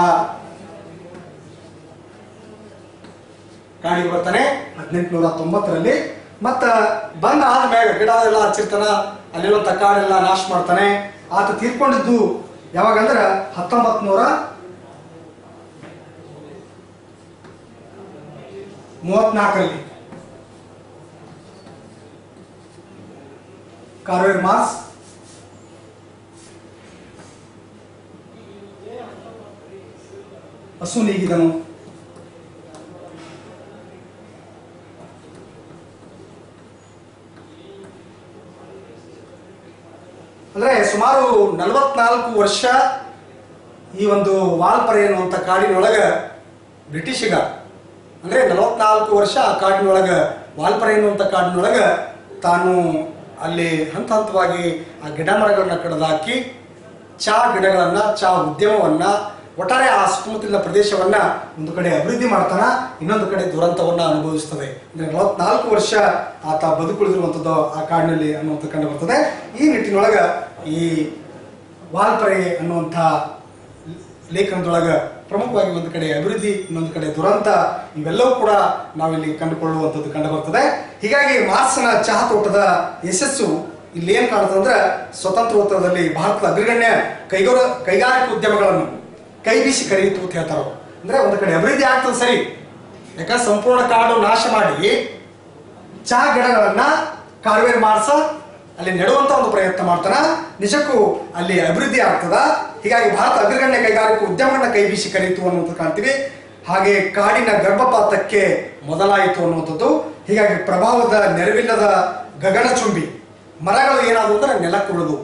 ಕಾಡಿಗೆ ಬರ್ತಾನೆ ಹದಿನೆಂಟುನೂರ ತೊಂಬತ್ತರಲ್ಲಿ ಮತ್ತ ಬಂದ ಆದ್ಮ್ಯಾಗ ಗಿಡ ಎಲ್ಲ ಹಚ್ಚಿರ್ತಾನ ಅಲ್ಲಿರುವಂತ ಕಾಡೆಲ್ಲ ನಾಶ ಮಾಡ್ತಾನೆ ಆತ ತೀರ್ಕೊಂಡಿದ್ದು ಯಾವಾಗಂದ್ರ ಹತ್ತೊಂಬತ್ ನೂರ ಮೂವತ್ನಾಲ್ಕರಲ್ಲಿ ಕಾರ್ವೇರ್ ಮಾಸ್ ಹಸು ನೀಗಿದನು ಅಂದ್ರೆ ಸುಮಾರು ನಲವತ್ನಾಲ್ಕು ವರ್ಷ ಈ ಒಂದು ವಾಲ್ಪರೆ ಎನ್ನುವಂಥ ಕಾಡಿನೊಳಗ ಬ್ರಿಟಿಷಿಗ ಅಂದ್ರೆ ನಲವತ್ನಾಲ್ಕು ವರ್ಷ ಆ ಕಾಡಿನೊಳಗ ವಾಲ್ಪರೆ ಎನ್ನುವಂಥ ಕಾಡಿನೊಳಗ ತಾನು ಅಲ್ಲಿ ಹಂತ ಹಂತವಾಗಿ ಆ ಗಿಡ ಮರಗಳನ್ನ ಕಡಿದಾಕಿ ಚಾ ಗಿಡಗಳನ್ನ ಚಾ ಉದ್ಯಮವನ್ನ ಒಟ್ಟಾರೆ ಆ ಸುತ್ತಮುತ್ತಲಿನ ಪ್ರದೇಶವನ್ನ ಒಂದು ಕಡೆ ಅಭಿವೃದ್ಧಿ ಮಾಡ್ತಾನ ಇನ್ನೊಂದು ಕಡೆ ದುರಂತವನ್ನ ಅನುಭವಿಸ್ತದೆ ಅಂದ್ರೆ ನಲವತ್ನಾಲ್ಕು ವರ್ಷ ಆತ ಬದುಕುಳಿದಿರುವಂಥದ್ದು ಆ ಕಾಡಿನಲ್ಲಿ ಅನ್ನುವಂಥ ಕಂಡು ಬರ್ತದೆ ಈ ನಿಟ್ಟಿನೊಳಗ ಈ ವಾಲ್ಪರೆ ಅನ್ನುವಂಥ ಲೇಖನದೊಳಗ ಪ್ರಮುಖವಾಗಿ ಒಂದು ಕಡೆ ಅಭಿವೃದ್ಧಿ ಇನ್ನೊಂದು ಕಡೆ ದುರಂತ ಇವೆಲ್ಲವೂ ಕೂಡ ನಾವಿಲ್ಲಿ ಕಂಡುಕೊಳ್ಳುವಂಥದ್ದು ಕಂಡು ಬರ್ತದೆ ಹೀಗಾಗಿ ಮಾರ್ಸ್ನ ಚಹಾ ತೋಟದ ಯಶಸ್ಸು ಇಲ್ಲಿ ಏನ್ ಕಾಣ್ತದೆ ಅಂದ್ರೆ ಸ್ವತಂತ್ರೋತ್ತರದಲ್ಲಿ ಭಾರತದ ಅಗ್ರಗಣ್ಯ ಕೈಗಾರ ಕೈಗಾರಿಕಾ ಉದ್ಯಮಗಳನ್ನು ಕೈ ಬೀಸಿ ಕರೆಯಿತು ಅಂತ ಹೇಳ್ತಾರ ಅವ್ರು. ಅಂದ್ರೆ ಒಂದು ಕಡೆ ಅಭಿವೃದ್ಧಿ ಆಗ್ತದೆ ಸರಿ ಯಾಕಂದ್ರೆ ಸಂಪೂರ್ಣ ಕಾಡು ನಾಶ ಮಾಡಿ ಚಹಾ ಗಿಡಗಳನ್ನ ಕಾರ್ವೇರ್ ಮಾರ್ಸ ಅಲ್ಲಿ ನೆಡುವಂತ ಒಂದು ಪ್ರಯತ್ನ ಮಾಡ್ತಾನ ನಿಜಕ್ಕೂ ಅಲ್ಲಿ ಅಭಿವೃದ್ಧಿ ಆಗ್ತದ ಹೀಗಾಗಿ ಭಾರತ ಅಗ್ರಗಣ್ಯ ಕೈಗಾರಿಕಾ ಉದ್ಯಮಗಳನ್ನ ಕೈ ಬೀಸಿ ಕರೀತು ಅನ್ನುವಂಥದ್ದು ಕಾಣ್ತೀವಿ ಹಾಗೆ ಕಾಡಿನ ಗರ್ಭಪಾತಕ್ಕೆ ಮೊದಲಾಯಿತು ಅನ್ನುವಂಥದ್ದು ಹೀಗಾಗಿ ಪ್ರಭಾವದ ನೆರವಿಲ್ಲದ ಗಗನಚುಂಬಿ ಮರಗಳು ಏನಾದವು ಅಂದ್ರೆ ನೆಲಕ್ಕೆ ಉಳಿದು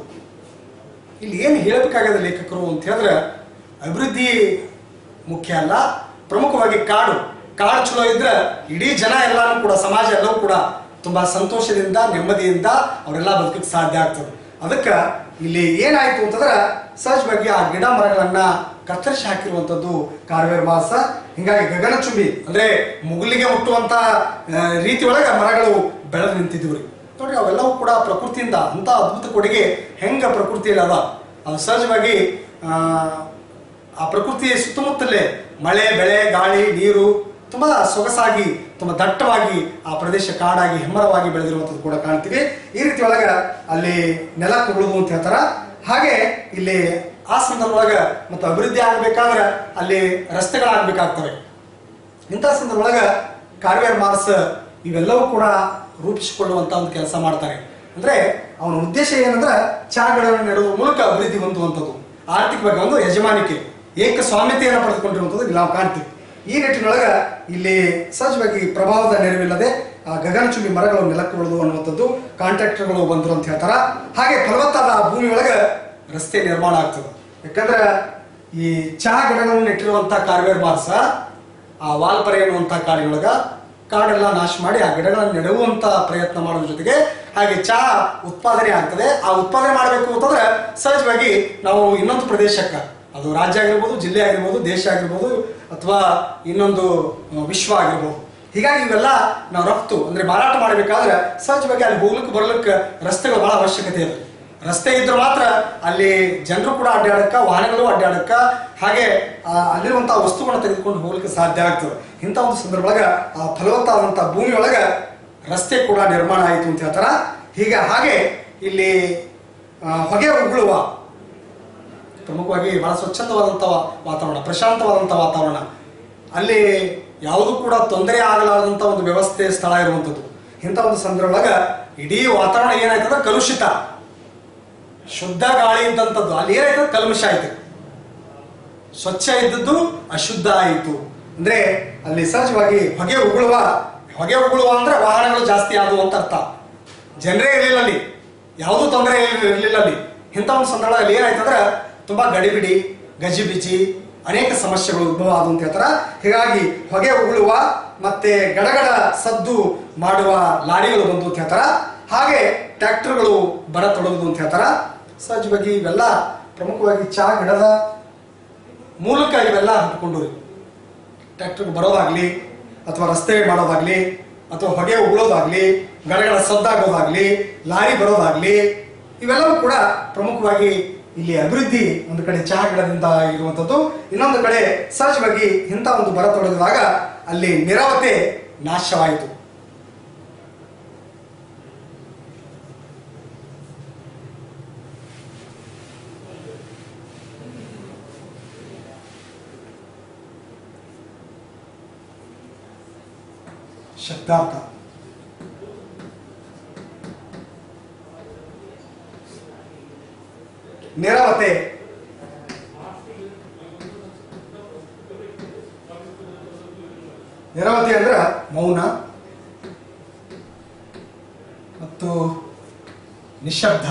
ಇಲ್ಲಿ ಏನು ಹೇಳಬೇಕಾಗಿದೆ ಲೇಖಕರು ಅಂತ ಹೇಳಿದ್ರೆ ಅಭಿವೃದ್ಧಿ ಮುಖ್ಯ ಅಲ್ಲ ಪ್ರಮುಖವಾಗಿ ಕಾಡು ಕಾಡು ಚಲೋ ಇದ್ರೆ ಇಡೀ ಜನ ಎಲ್ಲಾನು ಕೂಡ ಸಮಾಜ ಎಲ್ಲವೂ ಕೂಡ ತುಂಬಾ ಸಂತೋಷದಿಂದ ನೆಮ್ಮದಿಯಿಂದ ಅವರೆಲ್ಲ ಬದುಕಕ್ಕೆ ಸಾಧ್ಯ ಆಗ್ತದೆ ಅದಕ್ಕೆ ಇಲ್ಲಿ ಏನಾಯ್ತು ಅಂತಂದ್ರೆ ಸಹಜವಾಗಿ ಆ ಗಿಡ ಮರಗಳನ್ನ ಕತ್ತರಿಸಿ ಹಾಕಿರುವಂಥದ್ದು ಕಾರ್ವೇರ್ ಮಾಸ ಹಿಂಗಾಗಿ ಗಗನಚುಂಬಿ ಅಂದ್ರೆ ಮುಗುಲಿಗೆ ಮುಟ್ಟುವಂತ ಆ, ರೀತಿ ಒಳಗೆ ಮರಗಳು ಬೆಳೆದು ನಿಂತಿದ್ವು ರೀ ನೋಡ್ರಿ ಅವೆಲ್ಲವೂ ಕೂಡ ಪ್ರಕೃತಿಯಿಂದ ಅಂತ ಅದ್ಭುತ ಕೊಡುಗೆ ಹೆಂಗ ಪ್ರಕೃತಿಯಲ್ಲಿ ಅದ ಅದು ಸಹಜವಾಗಿ ಆ, ಆ ಪ್ರಕೃತಿಯ ಸುತ್ತಮುತ್ತಲೇ ಮಳೆ ಬೆಳೆ ಗಾಳಿ ನೀರು ತುಂಬಾ ಸೊಗಸಾಗಿ ತುಂಬಾ ದಟ್ಟವಾಗಿ ಆ ಪ್ರದೇಶ ಕಾಡಾಗಿ ಹೆಮ್ಮರವಾಗಿ ಬೆಳೆದಿರುವಂಥದ್ದು ಕೂಡ ಕಾಣ್ತೀವಿ ಈ ರೀತಿ ಒಳಗ ಅಲ್ಲಿ ನೆಲ ಕುರುಳುದು ಅಂತ ಹೇಳ್ತಾರ ಹಾಗೆ ಇಲ್ಲಿ ಆ ಸಂದರ್ಭದೊಳಗ ಮತ್ತು ಅಭಿವೃದ್ಧಿ ಆಗ್ಬೇಕಾದ್ರೆ ಅಲ್ಲಿ ರಸ್ತೆಗಳಾಗಬೇಕಾಗ್ತವೆ ಇಂಥ ಸಂದರ್ಭದೊಳಗ ಕಾರ್ವೇರ್ ಮಾರ್ಸ್ ಇವೆಲ್ಲವೂ ಕೂಡ ರೂಪಿಸಿಕೊಳ್ಳುವಂತ ಒಂದು ಕೆಲಸ ಮಾಡ್ತಾನೆ ಅಂದ್ರೆ ಅವನ ಉದ್ದೇಶ ಏನಂದ್ರೆ ಚಹಾಗಳನ್ನು ನೆಡುವ ಮೂಲಕ ಅಭಿವೃದ್ಧಿ ಹೊಂದುವಂಥದ್ದು ಆರ್ಥಿಕವಾಗಿ ಒಂದು ಯಜಮಾನಿಕೆ ಏಕ ಸ್ವಾಮ್ಯತೆಯನ್ನು ಪಡೆದುಕೊಂಡಿರುವಂಥದ್ದು ಇಲ್ಲಿ ನಾವು ಕಾಣ್ತೀವಿ ಈ ನಿಟ್ಟಿನೊಳಗ ಇಲ್ಲಿ ಸಹಜವಾಗಿ ಪ್ರಭಾವದ ನೆರವಿಲ್ಲದೆ ಆ ಗಗನಚುಂಬಿ ಮರಗಳು ನೆಲಕ್ಕೆ ಉಳಿದು ಅನ್ನುವಂಥದ್ದು ಕಾಂಟ್ರಾಕ್ಟರ್ಗಳು ಬಂದರು ಅಂತ ಹೇಳ್ತಾರ ಹಾಗೆ ಫಲವತ್ತಾದ ಆ ಭೂಮಿ ಒಳಗ ರಸ್ತೆ ನಿರ್ಮಾಣ ಆಗ್ತದೆ ಯಾಕಂದ್ರೆ ಈ ಚಹಾ ಗಿಡಗಳನ್ನು ನೆಟ್ಟಿರುವಂತ ಕಾರ್ವೇರ್ ಮಾರ್ಸ ಆ ವಾಲ್ಪರೆ ಅನ್ನುವಂಥ ಕಾಡಿನೊಳಗ ಕಾಡೆಲ್ಲ ನಾಶ ಮಾಡಿ ಆ ಗಿಡಗಳನ್ನು ನೆಡುವಂತ ಪ್ರಯತ್ನ ಮಾಡೋದ್ರ ಜೊತೆಗೆ ಹಾಗೆ ಚಹಾ ಉತ್ಪಾದನೆ ಆಗ್ತದೆ ಆ ಉತ್ಪಾದನೆ ಮಾಡಬೇಕು ಅಂತಂದ್ರೆ ಸಹಜವಾಗಿ ನಾವು ಇನ್ನೊಂದು ಪ್ರದೇಶಕ್ಕೆ ಅದು ರಾಜ್ಯ ಆಗಿರ್ಬೋದು ಜಿಲ್ಲೆ ಆಗಿರ್ಬೋದು ದೇಶ ಆಗಿರ್ಬೋದು ಅಥವಾ ಇನ್ನೊಂದು ಆ, ವಿಶ್ವ ಆಗಿರ್ಬೋದು ಹೀಗಾಗಿ ಇವೆಲ್ಲ ನಾವು ರಫ್ತು ಅಂದ್ರೆ ಮಾರಾಟ ಮಾಡಬೇಕಾದ್ರೆ ಸಹಜವಾಗಿ ಅಲ್ಲಿ ಹೋಗ್ಲಿಕ್ಕೆ ಬರ್ಲಿಕ್ಕೆ ರಸ್ತೆಗಳು ಬಹಳ ಅವಶ್ಯಕತೆ ಇದೆ ರಸ್ತೆ ಇದ್ರೆ ಮಾತ್ರ ಅಲ್ಲಿ ಜನರು ಕೂಡ ಅಡ್ಡಾಡಕ್ಕ ವಾಹನಗಳು ಅಡ್ಡಾಡಕ್ಕ ಹಾಗೆ ಆ, ಅಲ್ಲಿರುವಂತಹ ವಸ್ತುಗಳನ್ನ ತೆಗೆದುಕೊಂಡು ಹೋಗ್ಲಿಕ್ಕೆ ಸಾಧ್ಯ ಆಗ್ತದೆ ಇಂಥ ಒಂದು ಸಂದರ್ಭ ಒಳಗ ಆ ಫಲವತ್ತಾದಂತಹ ಭೂಮಿ ಒಳಗ ರಸ್ತೆ ಕೂಡ ನಿರ್ಮಾಣ ಆಯಿತು ಅಂತ ಹೇಳ್ತಾರ ಹೀಗೆ ಹಾಗೆ ಇಲ್ಲಿ ಆ, ಹೊಗೆ ಉಗುಳುವ ಪ್ರಮುಖವಾಗಿ ಬಹಳ ಸ್ವಚ್ಛಂದವಾದಂಥ ವಾತಾವರಣ ಪ್ರಶಾಂತವಾದಂಥ ವಾತಾವರಣ ಅಲ್ಲಿ ಯಾವುದೂ ಕೂಡ ತೊಂದರೆ ಆಗಲಾರದಂಥ ಒಂದು ವ್ಯವಸ್ಥೆ ಸ್ಥಳ ಇರುವಂಥದ್ದು ಇಂಥ ಒಂದು ಸಂದರ್ಭ ಒಳಗ ಇಡೀ ವಾತಾವರಣ ಏನಾಯ್ತದ ಕಲುಷಿತ ಶುದ್ಧ ಗಾಳಿ ಇದ್ದಂಥದ್ದು ಅಲ್ಲಿ ಏನಾಯ್ತದ ಕಲ್ಮಶ ಆಯ್ತು ಸ್ವಚ್ಛ ಇದ್ದದ್ದು ಅಶುದ್ಧ ಆಯಿತು ಅಂದ್ರೆ ಅಲ್ಲಿ ಸಹಜವಾಗಿ ಹೊಗೆ ಉಗುಳುವ ಹೊಗೆ ಉಗುಳುವ ಅಂದ್ರೆ ವಾಹನಗಳು ಜಾಸ್ತಿ ಆದವು ಅಂತ ಅರ್ಥ ಜನರೇ ಇರಲಿಲ್ಲ ಅಲ್ಲಿ ಯಾವುದೂ ತೊಂದರೆ ಇರಲಿಲ್ಲ ಅಲ್ಲಿ ಇಂಥ ಒಂದು ಸಂದರ್ಭದಲ್ಲಿ ಏನಾಯ್ತಂದ್ರೆ ತುಂಬಾ ಗಡಿಬಿಡಿ ಗಜಿಬಿಜಿ ಅನೇಕ ಸಮಸ್ಯೆಗಳು ಉದ್ಭವ ಆದವು ಅಂತ ಹೇಳ್ತಾರ ಹೀಗಾಗಿ ಹೊಗೆ ಉಗುಳುವ ಮತ್ತೆ ಗಡಗಡ ಸದ್ದು ಮಾಡುವ ಲಾರಿಗಳು ಬಂದು ಅಂತ ಹೇಳ್ತಾರ ಹಾಗೆ ಟ್ರ್ಯಾಕ್ಟರ್ಗಳು ಬರತೊಡಗುದು ಅಂತ ಹೇಳ್ತಾರ ಸಹಜವಾಗಿ ಇವೆಲ್ಲ ಪ್ರಮುಖವಾಗಿ ಚಾ ಗಿಡದ ಮೂಲಕ ಇವೆಲ್ಲ ಹುಟ್ಕೊಂಡು ಟ್ರ್ಯಾಕ್ಟರ್ ಬರೋದಾಗ್ಲಿ ಅಥವಾ ರಸ್ತೆ ಮಾಡೋದಾಗ್ಲಿ ಅಥವಾ ಹೊಗೆ ಉಗುಳೋದಾಗ್ಲಿ ಗಡಗಡ ಸದ್ದಾಗೋದಾಗ್ಲಿ ಲಾರಿ ಬರೋದಾಗ್ಲಿ ಇವೆಲ್ಲವೂ ಕೂಡ ಪ್ರಮುಖವಾಗಿ ಇಲ್ಲಿ ಅಭಿವೃದ್ಧಿ ಒಂದು ಕಡೆ ಚಹಾ ಗಿಡದಿಂದ ಇರುವಂಥದ್ದು ಇನ್ನೊಂದು ಕಡೆ ಸಹಜವಾಗಿ ಇಂಥ ಒಂದು ಬರತೊಡಗಿದಾಗ ಅಲ್ಲಿ ನಿರವತೆ ನಾಶವಾಯಿತು ಶಬ್ದಾರ್ಥ ನಿರವತೆ ನಿರವತೆ ಅಂದ್ರೆ ಮೌನ ಮತ್ತು ನಿಶಬ್ದ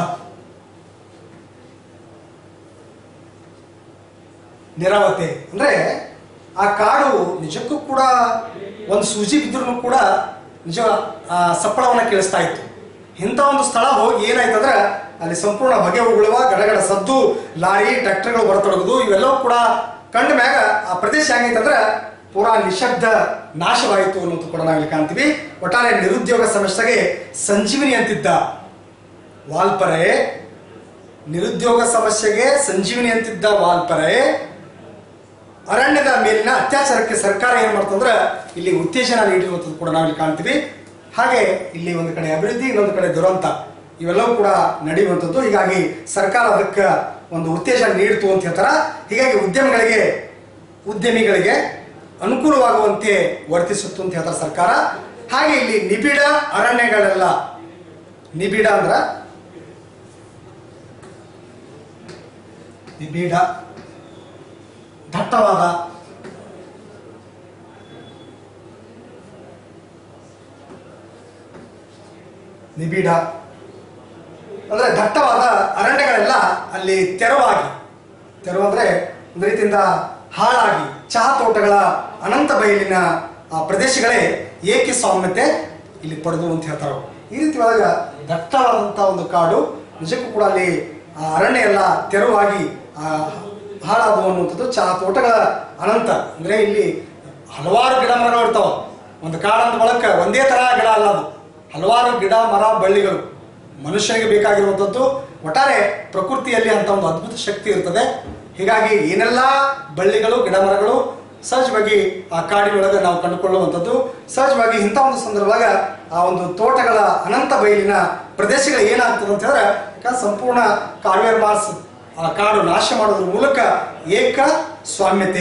ನಿರವತೆ ಅಂದ್ರೆ ಆ ಕಾಡು ನಿಜಕ್ಕೂ ಕೂಡ ಒಂದು ಸೂಜಿ ಬಿದ್ದರೂ ಕೂಡ ನಿಜ ಆ ಸಪ್ಪಳವನ್ನ ಕೇಳಿಸ್ತಾ ಇತ್ತು ಇಂಥ ಒಂದು ಸ್ಥಳ ಹೋಗಿ ಏನಾಯ್ತಂದ್ರೆ ಅಲ್ಲಿ ಸಂಪೂರ್ಣ ಹೊಗೆ ಉಗುಳುವ ಗಡಗಡ ಸದ್ದು ಲಾರಿ ಟ್ರ್ಯಾಕ್ಟರ್ಗಳು ಬರತೊಡಗುದು ಇವೆಲ್ಲವೂ ಕೂಡ ಕಂಡ ಮ್ಯಾಗ ಆ ಪ್ರದೇಶ ಹೆಂಗೈತಂದ್ರೆ ಪೂರಾ ನಿಶಬ್ದ ನಾಶವಾಯಿತು ಅನ್ನೋದು ಕೂಡ ನಾವಿಲ್ಲಿ ಕಾಣ್ತೀವಿ ಒಟ್ಟಾರೆ ನಿರುದ್ಯೋಗ ಸಮಸ್ಯೆಗೆ ಸಂಜೀವಿನಿ ಅಂತಿದ್ದ ವಾಲ್ಪರೆ ನಿರುದ್ಯೋಗ ಸಮಸ್ಯೆಗೆ ಸಂಜೀವಿನಿ ಅಂತಿದ್ದ ವಾಲ್ಪರೆ ಅರಣ್ಯದ ಮೇಲಿನ ಅತ್ಯಾಚಾರಕ್ಕೆ ಸರ್ಕಾರ ಏನ್ ಮಾಡ್ತಂದ್ರೆ ಇಲ್ಲಿ ಉತ್ತೇಜನ ನೀಡಿರುವಂಥದ್ದು ಕೂಡ ನಾವಿಲ್ಲಿ ಕಾಣ್ತೀವಿ ಹಾಗೆ ಇಲ್ಲಿ ಒಂದು ಕಡೆ ಅಭಿವೃದ್ಧಿ ಇನ್ನೊಂದು ಕಡೆ ದುರಂತ ಇವೆಲ್ಲವೂ ಕೂಡ ನಡೆಯುವಂಥದ್ದು ಹೀಗಾಗಿ ಸರ್ಕಾರ ಅದಕ್ಕೆ ಒಂದು ಉತ್ತೇಜನ ನೀಡಿತು ಅಂತ ಹೇಳ್ತಾರ ಹೀಗಾಗಿ ಉದ್ಯಮಗಳಿಗೆ ಉದ್ಯಮಿಗಳಿಗೆ ಅನುಕೂಲವಾಗುವಂತೆ ವರ್ತಿಸುತ್ತು ಅಂತ ಹೇಳ್ತಾರೆ ಸರ್ಕಾರ ಹಾಗೆ ಇಲ್ಲಿ ನಿಬಿಡ ಅರಣ್ಯಗಳೆಲ್ಲ ನಿಬಿಡ ಅಂದ್ರ ನಿಬಿಡ ದಟ್ಟವಾದ ನಿಬಿಡ ಅಂದ್ರೆ ದಟ್ಟವಾದ ಅರಣ್ಯಗಳೆಲ್ಲ ಅಲ್ಲಿ ತೆರವಾಗಿ ತೆರವು ಅಂದ್ರೆ ಒಂದು ರೀತಿಯಿಂದ ಹಾಳಾಗಿ ಚಹಾ ತೋಟಗಳ ಅನಂತ ಬಯಲಿನ ಆ ಪ್ರದೇಶಗಳೇ ಏಕೆ ಸಾಮ್ಯತೆ ಇಲ್ಲಿ ಪಡೆದು ಅಂತ ಹೇಳ್ತಾರೆ ಅವ್ರು. ಈ ರೀತಿ ಒಳಗ ದಟ್ಟವಾದಂಥ ಒಂದು ಕಾಡು ನಿಜಕ್ಕೂ ಕೂಡ ಅಲ್ಲಿ ಆ ಅರಣ್ಯ ಎಲ್ಲ ತೆರವಾಗಿ ಆ ಹಾಳಾದವು ಅನ್ನುವಂಥದ್ದು ಚಹಾ ತೋಟಗಳ ಅನಂತ ಅಂದ್ರೆ ಇಲ್ಲಿ ಹಲವಾರು ಗಿಡ ಮರಗಳು ಇರ್ತಾವ ಒಂದು ಕಾಡಂದ ಬಳಕ ಒಂದೇ ತರ ಗಿಡ ಅಲ್ಲ ಅದು ಹಲವಾರು ಗಿಡ ಮರ ಬಳ್ಳಿಗಳು ಮನುಷ್ಯನಿಗೆ ಬೇಕಾಗಿರುವಂಥದ್ದು ಒಟ್ಟಾರೆ ಪ್ರಕೃತಿಯಲ್ಲಿ ಅಂತ ಒಂದು ಅದ್ಭುತ ಶಕ್ತಿ ಇರ್ತದೆ ಹೀಗಾಗಿ ಏನೆಲ್ಲ ಬಳ್ಳಿಗಳು ಗಿಡ ಮರಗಳು ಸಹಜವಾಗಿ ಆ ಕಾಡಿನೊಳಗೆ ನಾವು ಕಂಡುಕೊಳ್ಳುವಂಥದ್ದು ಸಹಜವಾಗಿ ಇಂಥ ಒಂದು ಸಂದರ್ಭದಾಗ ಆ ಒಂದು ತೋಟಗಳ ಅನಂತ ಬಯಲಿನ ಪ್ರದೇಶಗಳು ಏನಾಗ್ತದೆ ಅಂತ ಹೇಳಿದ್ರೆ ಯಾಕಂದ್ರೆ ಸಂಪೂರ್ಣ ಕಾವೇರ್ ಮಾರ್ಸ್ ಆ ಕಾಡು ನಾಶ ಮಾಡೋದ್ರ ಮೂಲಕ ಏಕ ಸ್ವಾಮ್ಯತೆ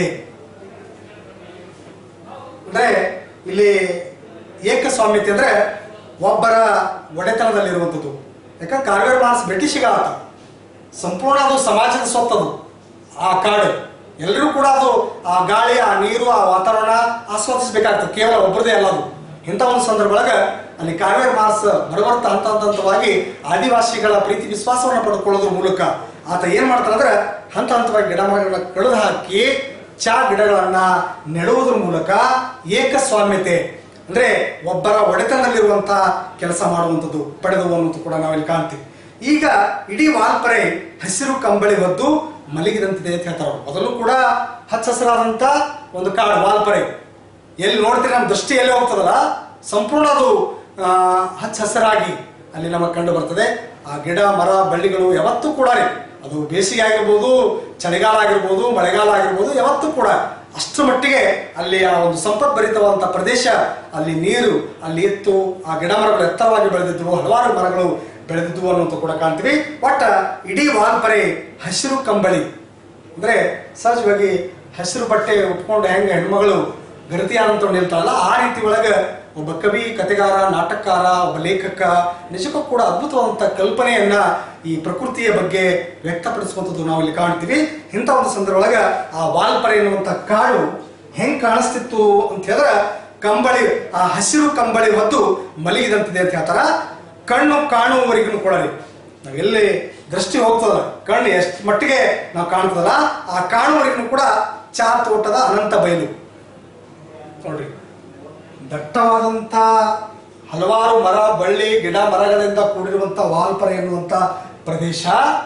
ಅಂದ್ರೆ ಇಲ್ಲಿ ಏಕಸ್ವಾಮ್ಯತೆ ಅಂದ್ರೆ ಒಬ್ಬರ ಒಡೆತನದಲ್ಲಿರುವಂಥದ್ದು ಯಾಕಂದ್ರೆ ಕಾರ್ವೇರ್ ಮಾರ್ಸ್ ಬ್ರಿಟಿಷಿಗೆ ಆತ ಸಂಪೂರ್ಣ ಅದು ಸಮಾಜದ ಸ್ವತ್ತದು ಆ ಕಾಡು ಎಲ್ಲರೂ ಕೂಡ ಅದು ಆ ಗಾಳಿ ಆ ನೀರು ಆ ವಾತಾವರಣ ಆಸ್ವಾದಿಸಬೇಕಾಗ್ತದೆ ಕೇವಲ ಒಬ್ಬರದೇ ಅಲ್ಲ ಅದು ಇಂಥ ಒಂದು ಸಂದರ್ಭ ಒಳಗ ಅಲ್ಲಿ ಕಾವೇರಿ ಮಾರ್ಸ್ ಬರಬರ್ತ ಹಂತ ಹಂತ ಹಂತವಾಗಿ ಆದಿವಾಸಿಗಳ ಪ್ರೀತಿ ವಿಶ್ವಾಸವನ್ನು ಪಡೆದುಕೊಳ್ಳೋದ್ರ ಮೂಲಕ ಆತ ಏನ್ ಮಾಡ್ತಾನೆ ಅಂದ್ರೆ ಹಂತ ಹಂತವಾಗಿ ಗಿಡ ಮರಗಳನ್ನ ಕಡಿದು ಹಾಕಿ ಚಾ ಗಿಡಗಳನ್ನ ನೆಡುವುದ್ರ ಮೂಲಕ ಏಕಸ್ವಾಮ್ಯತೆ ಅಂದ್ರೆ ಒಬ್ಬರ ಒಡೆತನದಲ್ಲಿರುವಂತ ಕೆಲಸ ಮಾಡುವಂಥದ್ದು ಪಡೆದವು ಅನ್ನೋದು ಕೂಡ ನಾವಿಲ್ಲಿ ಕಾಣ್ತೀವಿ ಈಗ ಇಡೀ ವಾಲ್ಪರೆ ಹಸಿರು ಕಂಬಳಿ ಹೊದ್ದು ಮಲಗಿದಂತಿದೆ ಅಂತ ಹೇಳ್ತಾರೆ ಅವ್ರು. ಮೊದಲು ಕೂಡ ಹಚ್ಚ ಹಸಿರಾದಂತ ಒಂದು ಕಾಡು ವಾಲ್ಪರೆ ಎಲ್ಲಿ ನೋಡ್ತೀರಿ ನಮ್ಮ ದೃಷ್ಟಿ ಎಲ್ಲಿ ಹೋಗ್ತದಲ್ಲ ಸಂಪೂರ್ಣ ಅದು ಆ, ಹಚ್ಚ ಹಸಿರಾಗಿ ಅಲ್ಲಿ ನಮಗೆ ಕಂಡು ಬರ್ತದೆ ಆ ಗಿಡ ಮರ ಬಳ್ಳಿಗಳು ಯಾವತ್ತೂ ಕೂಡ ರೀ ಅದು ಬೇಸಿಗೆ ಆಗಿರ್ಬೋದು ಚಳಿಗಾಲ ಆಗಿರ್ಬೋದು ಮಳೆಗಾಲ ಆಗಿರ್ಬೋದು ಯಾವತ್ತೂ ಕೂಡ ಅಷ್ಟರ ಮಟ್ಟಿಗೆ ಅಲ್ಲಿ ಆ ಒಂದು ಸಂಪದ್ಭರಿತವಾದಂಥ ಪ್ರದೇಶ ಅಲ್ಲಿ ನೀರು ಅಲ್ಲಿ ಎತ್ತು ಆ ಗಿಡ ಮರಗಳು ಎತ್ತರವಾಗಿ ಬೆಳೆದಿದ್ವು ಹಲವಾರು ಮರಗಳು ಬೆಳೆದಿದ್ವು ಅನ್ನೋದು ಕೂಡ ಕಾಣ್ತೀವಿ ಒಟ್ಟ ಇಡೀ ವಾಲ್ಪರೆ ಹಸಿರು ಕಂಬಳಿ ಅಂದ್ರೆ ಸಹಜವಾಗಿ ಹಸಿರು ಬಟ್ಟೆ ಉಟ್ಕೊಂಡು ಹೆಂಗೆ ಹೆಣ್ಮಗಳು ಗರತಿಯಾದಂತ ನಿಲ್ತಾಳಲ್ಲ ಆ ರೀತಿ ಒಳಗೆ ಒಬ್ಬ ಕವಿ ಕತೆಗಾರ ನಾಟಕಕಾರ ಒಬ್ಬ ಲೇಖಕ ನಿಜಕ್ಕೂ ಕೂಡ ಅದ್ಭುತವಾದಂಥ ಕಲ್ಪನೆಯನ್ನ ಈ ಪ್ರಕೃತಿಯ ಬಗ್ಗೆ ವ್ಯಕ್ತಪಡಿಸುವಂಥದ್ದು ನಾವು ಇಲ್ಲಿ ಕಾಣ್ತೀವಿ ಇಂಥ ಒಂದು ಸಂದರ್ಭದೊಳಗೆ ಆ ವಾಲ್ಪರೆ ಎನ್ನುವಂಥ ಕಾಡು ಹೆಂಗ್ ಕಾಣಿಸ್ತಿತ್ತು ಅಂತ ಹೇಳಿದ್ರೆ ಕಂಬಳಿ ಆ ಹಸಿರು ಕಂಬಳಿ ಹೊತ್ತು ಮಲಗಿದಂತಿದೆ ಅಂತ ಹೇಳ್ತಾರ ಕಣ್ಣು ಕಾಣುವವರೆಗೂ ಕೂಡ ರೀ ನಾವ್ ಎಲ್ಲಿ ದೃಷ್ಟಿ ಹೋಗ್ತದಲ್ಲ ಕಣ್ಣು ಎಷ್ಟು ಮಟ್ಟಿಗೆ ನಾವು ಕಾಣ್ತದಲ್ಲ ಆ ಕಾಣುವವರೆಗೂ ಕೂಡ ಚಾ ತೋಟದ ಅನಂತ ಬಯಲು ನೋಡ್ರಿ ದಟ್ಟವಾದಂಥ ಹಲವಾರು ಮರ ಬಳ್ಳಿ ಗಿಡ ಮರಗಳಿಂದ ಕೂಡಿರುವಂಥ ವಾಲ್ಪರೆ ಎನ್ನುವಂಥ ಪ್ರದೇಶ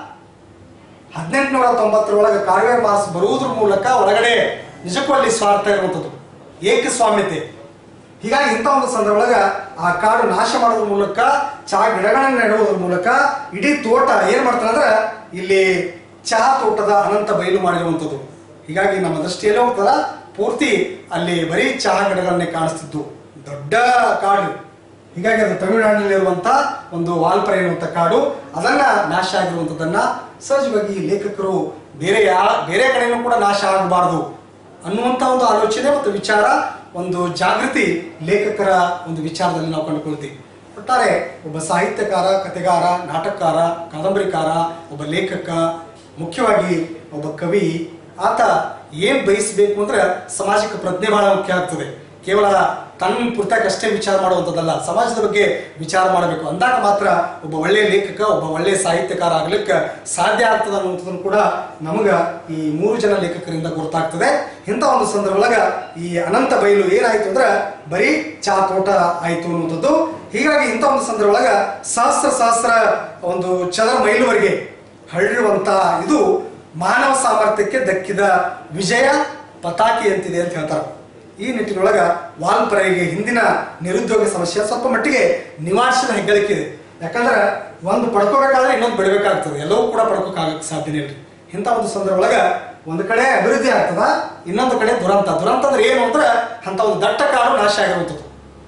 ಹದಿನೆಂಟುನೂರ ತೊಂಬತ್ತರೊಳಗೆ ಕಾವೇರಿ ಮಾಸ್ ಬರುವುದ್ರ ಮೂಲಕ ಒಳಗಡೆ ನಿಜಕ್ಕೂ ಅಲ್ಲಿ ಸ್ವಾರ್ಥ ಇರುವಂಥದ್ದು ಏಕಸ್ವಾಮ್ಯತೆ ಹೀಗಾಗಿ ಇಂಥ ಒಂದು ಸಂದರ್ಭದೊಳಗ ಆ ಕಾಡು ನಾಶ ಮಾಡೋದ್ರ ಮೂಲಕ ಚಾ ಗಿಡಗಳನ್ನ ನೆಡುವುದ್ರ ಮೂಲಕ ಇಡೀ ತೋಟ ಏನ್ ಮಾಡ್ತಾರೆ ಅಂದ್ರೆ ಇಲ್ಲಿ ಚಹಾ ತೋಟದ ಅನಂತ ಬಯಲು ಮಾಡಿರುವಂಥದ್ದು ಹೀಗಾಗಿ ನಮ್ಮ ದೃಷ್ಟಿಯಲ್ಲಿ ಹೋಗ್ತದ ಪೂರ್ತಿ ಅಲ್ಲಿ ಬರೀ ಚಹಾ ಗಿಡಗಳನ್ನೇ ಕಾಣಿಸ್ತಿದ್ದು ದೊಡ್ಡ ಕಾಡು ಹೀಗಾಗಿ ಅದು ತಮಿಳುನಾಡಿನಲ್ಲಿರುವಂತ ಒಂದು ವಾಲ್ಪರೆ ಎನ್ನುವಂಥ ಕಾಡು ಅದನ್ನ ನಾಶ ಆಗಿರುವಂಥದ್ದನ್ನ ಸಹಜವಾಗಿ ಲೇಖಕರು ಬೇರೆ ಯಾ ಬೇರೆ ಕಡೆನೂ ಕೂಡ ನಾಶ ಆಗಬಾರ್ದು ಅನ್ನುವಂಥ ಒಂದು ಆಲೋಚನೆ ಮತ್ತು ವಿಚಾರ ಒಂದು ಜಾಗೃತಿ ಲೇಖಕರ ಒಂದು ವಿಚಾರದಲ್ಲಿ ನಾವು ಕಂಡುಕೊಳ್ತೀವಿ ಒಟ್ಟಾರೆ ಒಬ್ಬ ಸಾಹಿತ್ಯಕಾರ ಕತೆಗಾರ ನಾಟಕಕಾರ ಕಾದಂಬರಿಕಾರ ಒಬ್ಬ ಲೇಖಕ ಮುಖ್ಯವಾಗಿ ಒಬ್ಬ ಕವಿ ಆತ ಏನ್ ಬಯಸಬೇಕು ಅಂದ್ರೆ ಸಮಾಜಕ್ಕೆ ಪ್ರಜ್ಞೆ ಬಹಳ ಮುಖ್ಯ ಆಗ್ತದೆ ಕೇವಲ ತನ್ನ ಪುರ್ತಕಷ್ಟೇ ವಿಚಾರ ಮಾಡುವಂಥದ್ದಲ್ಲ ಸಮಾಜದ ಬಗ್ಗೆ ವಿಚಾರ ಮಾಡಬೇಕು ಅಂದಾಗ ಮಾತ್ರ ಒಬ್ಬ ಒಳ್ಳೆಯ ಲೇಖಕ ಒಬ್ಬ ಒಳ್ಳೆಯ ಸಾಹಿತ್ಯಕಾರ ಆಗ್ಲಿಕ್ಕೆ ಸಾಧ್ಯ ಆಗ್ತದೆ ಅನ್ನುವಂಥದ್ದನ್ನು ಕೂಡ ನಮಗ ಈ ಮೂರು ಜನ ಲೇಖಕರಿಂದ ಗೊತ್ತಾಗ್ತದೆ ಇಂಥ ಒಂದು ಸಂದರ್ಭದೊಳಗ ಈ ಅನಂತ ಬಯಲು ಏನಾಯ್ತು ಅಂದ್ರೆ ಬರೀ ಚಾ ತೋಟ ಆಯ್ತು ಅನ್ನುವಂಥದ್ದು ಹೀಗಾಗಿ ಇಂಥ ಒಂದು ಸಂದರ್ಭದೊಳಗ ಸಹಸ್ರ ಸಹಸ್ರ ಒಂದು ಚದರ ಮೈಲುವರೆಗೆ ಹರಡಿರುವಂತ ಇದು ಮಾನವ ಸಾಮರ್ಥ್ಯಕ್ಕೆ ದಕ್ಕಿದ ವಿಜಯ ಪತಾಕಿ ಅಂತಿದೆ ಅಂತ ಹೇಳ್ತಾರೆ ಈ ನಿಟ್ಟಿನೊಳಗ ವಾಲ್ಪರೆಗೆ ಹಿಂದಿನ ನಿರುದ್ಯೋಗ ಸಮಸ್ಯೆ ಸ್ವಲ್ಪ ಮಟ್ಟಿಗೆ ನಿವಾರಿಸಿದ ಹೆಗ್ಗಳಿಕೆ ಇದೆ ಯಾಕಂದ್ರೆ ಒಂದು ಪಡ್ಕೋಬೇಕಾದ್ರೆ ಇನ್ನೊಂದು ಬಿಡಬೇಕಾಗ್ತದೆ ಎಲ್ಲವೂ ಕೂಡ ಪಡ್ಕೋಕ್ಕಾಗಕ್ಕೆ ಸಾಧ್ಯನೇ ಇಲ್ರಿ ಇಂಥ ಒಂದು ಸಂದರ್ಭದೊಳಗ ಒಂದು ಕಡೆ ಅಭಿವೃದ್ಧಿ ಆಗ್ತದ ಇನ್ನೊಂದು ಕಡೆ ದುರಂತ ದುರಂತ ಅಂದ್ರೆ ಏನು ಅಂದ್ರೆ ಅಂತ ಒಂದು ದಟ್ಟ ಕಾಡು ನಾಶ ಆಗಿರುವಂಥದ್ದು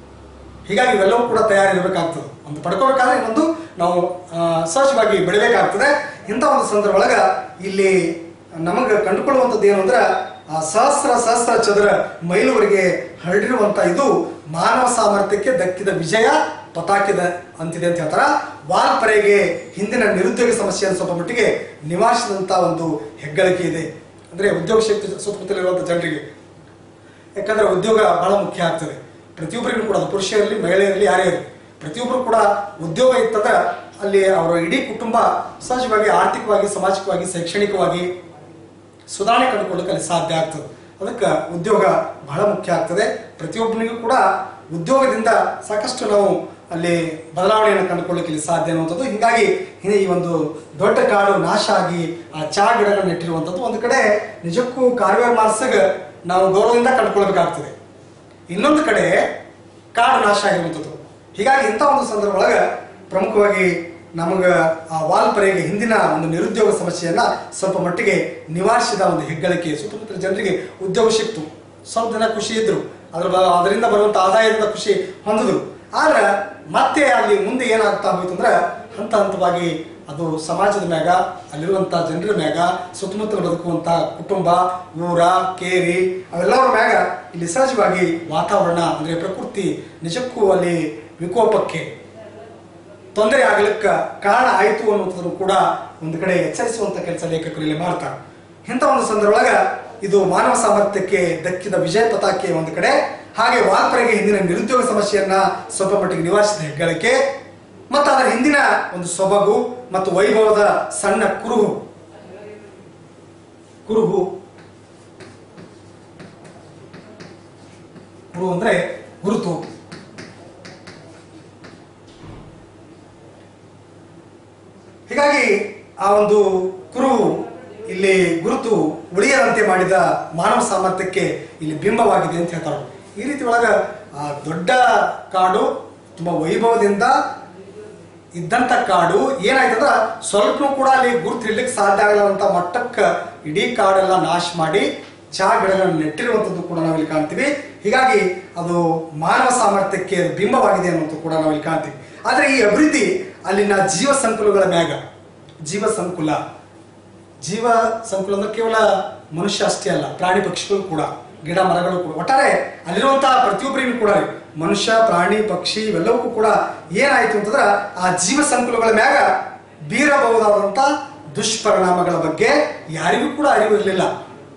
ಹೀಗಾಗಿ ಇವೆಲ್ಲವೂ ಕೂಡ ತಯಾರಿರಬೇಕಾಗ್ತದೆ ಒಂದು ಪಡ್ಕೋಬೇಕಾದ್ರೆ ಇನ್ನೊಂದು ನಾವು ಆ, ಸಹಜವಾಗಿ ಬೆಳಿಬೇಕಾಗ್ತದೆ ಇಂಥ ಒಂದು ಸಂದರ್ಭ ಒಳಗ ಇಲ್ಲಿ ನಮಗೆ ಕಂಡುಕೊಳ್ಳುವಂಥದ್ದು ಏನು ಅಂದ್ರೆ ಆ ಸಹಸ್ರ ಸಹಸ್ರ ಚದರ ಮೈಲುವರೆಗೆ ಹರಡಿರುವಂತ ಇದು ಮಾನವ ಸಾಮರ್ಥ್ಯಕ್ಕೆ ದಕ್ಕಿದ ವಿಜಯ ಪತಾಕಿದ ಅಂತಿದೆ ಅಂತ ಹೇಳ್ತಾರ ವಾಲ್ಪರೆಗೆ ಹಿಂದಿನ ನಿರುದ್ಯೋಗ ಸಮಸ್ಯೆಯನ್ನು ಸ್ವಲ್ಪ ಮಟ್ಟಿಗೆ ನಿವಾರಿಸಿದಂತ ಒಂದು ಹೆಗ್ಗಳಿಕೆ ಇದೆ ಅಂದ್ರೆ ಉದ್ಯೋಗ ಶಕ್ತಿ ಸುತ್ತಮುತ್ತಲಿರುವಂಥ ಜನರಿಗೆ ಯಾಕಂದ್ರೆ ಉದ್ಯೋಗ ಬಹಳ ಮುಖ್ಯ ಆಗ್ತದೆ ಪ್ರತಿಯೊಬ್ಬರಿಗೂ ಕೂಡ ಅದು ಪುರುಷ ಇರಲಿ ಮಹಿಳೆ ಇರಲಿ ಯಾರೇ ಇರಲಿ ಪ್ರತಿಯೊಬ್ಬರು ಕೂಡ ಉದ್ಯೋಗ ಇತ್ತಂದ್ರೆ ಅಲ್ಲಿ ಅವರ ಇಡೀ ಕುಟುಂಬ ಸಹಜವಾಗಿ ಆರ್ಥಿಕವಾಗಿ ಸಾಮಾಜಿಕವಾಗಿ ಶೈಕ್ಷಣಿಕವಾಗಿ ಸುಧಾರಣೆ ಕಂಡುಕೊಳ್ಳಕ್ಕೆ ಅಲ್ಲಿ ಸಾಧ್ಯ ಆಗ್ತದೆ ಅದಕ್ಕೆ ಉದ್ಯೋಗ ಬಹಳ ಮುಖ್ಯ ಆಗ್ತದೆ ಪ್ರತಿಯೊಬ್ಬನಿಗೂ ಕೂಡ ಉದ್ಯೋಗದಿಂದ ಸಾಕಷ್ಟು ನಾವು ಅಲ್ಲಿ ಬದಲಾವಣೆಯನ್ನು ಕಂಡುಕೊಳ್ಳಕ್ಕೆ ಇಲ್ಲಿ ಸಾಧ್ಯ ಅನ್ನುವಂಥದ್ದು ಹೀಗಾಗಿ ಈ ಒಂದು ದೊಡ್ಡ ಕಾಡು ನಾಶ ಆಗಿ ಆ ಚಹಾ ಗಿಡಗಳನ್ನ ನೆಟ್ಟಿರುವಂಥದ್ದು ಒಂದು ಕಡೆ ನಿಜಕ್ಕೂ ಕಾರ್ವೇರ್ ಮಾರ್ಸಗ್ ನಾವು ಗೌರವದಿಂದ ಕಂಡುಕೊಳ್ಬೇಕಾಗ್ತದೆ ಇನ್ನೊಂದು ಕಡೆ ಕಾಡು ನಾಶ ಆಗಿರುವಂಥದ್ದು ಹೀಗಾಗಿ ಇಂಥ ಒಂದು ಸಂದರ್ಭ ಒಳಗೆ ಪ್ರಮುಖವಾಗಿ ನಮಗೆ ಆ ವಾಲ್ಪರೆಗೆ ಹಿಂದಿನ ಒಂದು ನಿರುದ್ಯೋಗ ಸಮಸ್ಯೆಯನ್ನ ಸ್ವಲ್ಪ ಮಟ್ಟಿಗೆ ನಿವಾರಿಸಿದ ಒಂದು ಹೆಗ್ಗಳಿಕೆ ಸುತ್ತಮುತ್ತಲ ಜನರಿಗೆ ಉದ್ಯೋಗ ಸಿಕ್ತು ಸ್ವಲ್ಪ ಜನ ಖುಷಿ ಇದ್ರು ಅದ್ರ ಬ- ಅದರಿಂದ ಬರುವಂತ ಆದಾಯದಿಂದ ಖುಷಿ ಹೊಂದಿದ್ರು ಆದ್ರೆ ಮತ್ತೆ ಅಲ್ಲಿ ಮುಂದೆ ಏನಾಗ್ತಾ ಹೋಯ್ತು ಅಂದ್ರೆ ಹಂತ ಹಂತವಾಗಿ ಅದು ಸಮಾಜದ ಮ್ಯಾಗ ಅಲ್ಲಿರುವಂತ ಜನರ ಮ್ಯಾಗ ಸುತ್ತಮುತ್ತಲು ಬದುಕುವಂತ ಕುಟುಂಬ ಊರ ಕೇರಿ ಅವೆಲ್ಲವರ ಮ್ಯಾಗ ಇಲ್ಲಿ ಸಹಜವಾಗಿ ವಾತಾವರಣ ಅಂದ್ರೆ ಪ್ರಕೃತಿ ನಿಜಕ್ಕೂ ಅಲ್ಲಿ ವಿಕೋಪಕ್ಕೆ ತೊಂದರೆ ಆಗಲಿಕ್ಕೆ ಕಾರಣ ಆಯಿತು ಅನ್ನುವಂಥದ್ದು ಕೂಡ ಒಂದು ಕಡೆ ಎಚ್ಚರಿಸುವಂತ ಕೆಲಸ ಲೇಖಕರು ಇಲ್ಲಿ ಮಾಡ್ತಾರೆ ಇಂಥ ಒಂದು ಸಂದರ್ಭದೊಳಗ ಇದು ಮಾನವ ಸಾಮರ್ಥ್ಯಕ್ಕೆ ದಕ್ಕಿದ ವಿಜಯ ಪತಾಕೆ ಒಂದು ಕಡೆ ಹಾಗೆ ವಾಲ್ಪರೆಗೆ ಹಿಂದಿನ ನಿರುದ್ಯೋಗ ಸಮಸ್ಯೆಯನ್ನ ಸ್ವಲ್ಪ ಮಟ್ಟಿಗೆ ನಿವಾರಿಸಿದ ಹೆಗ್ಗಳಿಕೆ ಮತ್ತು ಅದರ ಹಿಂದಿನ ಒಂದು ಸೊಬಗು ಮತ್ತು ವೈಭವದ ಸಣ್ಣ ಕುರುಹು ಕುರುಹು ಕುರುಹು ಅಂದ್ರೆ ಗುರುತು ಹೀಗಾಗಿ ಆ ಒಂದು ಕುರು ಇಲ್ಲಿ ಗುರುತು ಉಳಿಯದಂತೆ ಮಾಡಿದ ಮಾನವ ಸಾಮರ್ಥ್ಯಕ್ಕೆ ಇಲ್ಲಿ ಬಿಂಬವಾಗಿದೆ ಅಂತ ಹೇಳ್ತಾರೆ ಈ ರೀತಿ ಒಳಗ ಆ ದೊಡ್ಡ ಕಾಡು ತುಂಬ ವೈಭವದಿಂದ ಇದ್ದಂಥ ಕಾಡು ಏನಾಯ್ತಂದ್ರ ಸ್ವಲ್ಪ ಕೂಡ ಅಲ್ಲಿ ಗುರುತಿಡ್ಲಿಕ್ಕೆ ಸಾಧ್ಯ ಆಗಲ್ಲಂತ ಮಟ್ಟಕ್ಕೆ ಇಡೀ ಕಾಡೆಲ್ಲ ನಾಶ ಮಾಡಿ ಚಹಾ ಗಿಡಗಳನ್ನು ನೆಟ್ಟಿರುವಂಥದ್ದು ಕೂಡ ನಾವಿಲ್ಲಿ ಕಾಣ್ತೀವಿ ಹೀಗಾಗಿ ಅದು ಮಾನವ ಸಾಮರ್ಥ್ಯಕ್ಕೆ ಬಿಂಬವಾಗಿದೆ ಅನ್ನೋದು ಕೂಡ ನಾವಿಲ್ಲಿ ಕಾಣ್ತೀವಿ ಆದರೆ ಈ ಅಭಿವೃದ್ಧಿ ಅಲ್ಲಿನ ಜೀವ ಸಂಕುಲಗಳ ಮ್ಯಾಗ ಜೀವ ಸಂಕುಲ ಜೀವ ಸಂಕುಲ ಅಂದ್ರೆ ಕೇವಲ ಮನುಷ್ಯ ಅಷ್ಟೇ ಅಲ್ಲ ಪ್ರಾಣಿ ಪಕ್ಷಿಗಳು ಕೂಡ ಗಿಡ ಮರಗಳು ಕೂಡ ಒಟ್ಟಾರೆ ಅಲ್ಲಿರುವಂತಹ ಪ್ರತಿಯೊಬ್ಬರಿಗೂ ಕೂಡ ರೀ, ಮನುಷ್ಯ ಪ್ರಾಣಿ ಪಕ್ಷಿ ಇವೆಲ್ಲವಕ್ಕೂ ಕೂಡ ಏನಾಯ್ತು ಅಂತಂದ್ರೆ ಆ ಜೀವ ಸಂಕುಲಗಳ ಮ್ಯಾಗ ಬೀರಬಹುದಾದಂಥ ದುಷ್ಪರಿಣಾಮಗಳ ಬಗ್ಗೆ ಯಾರಿಗೂ ಕೂಡ ಅರಿವು ಇರಲಿಲ್ಲ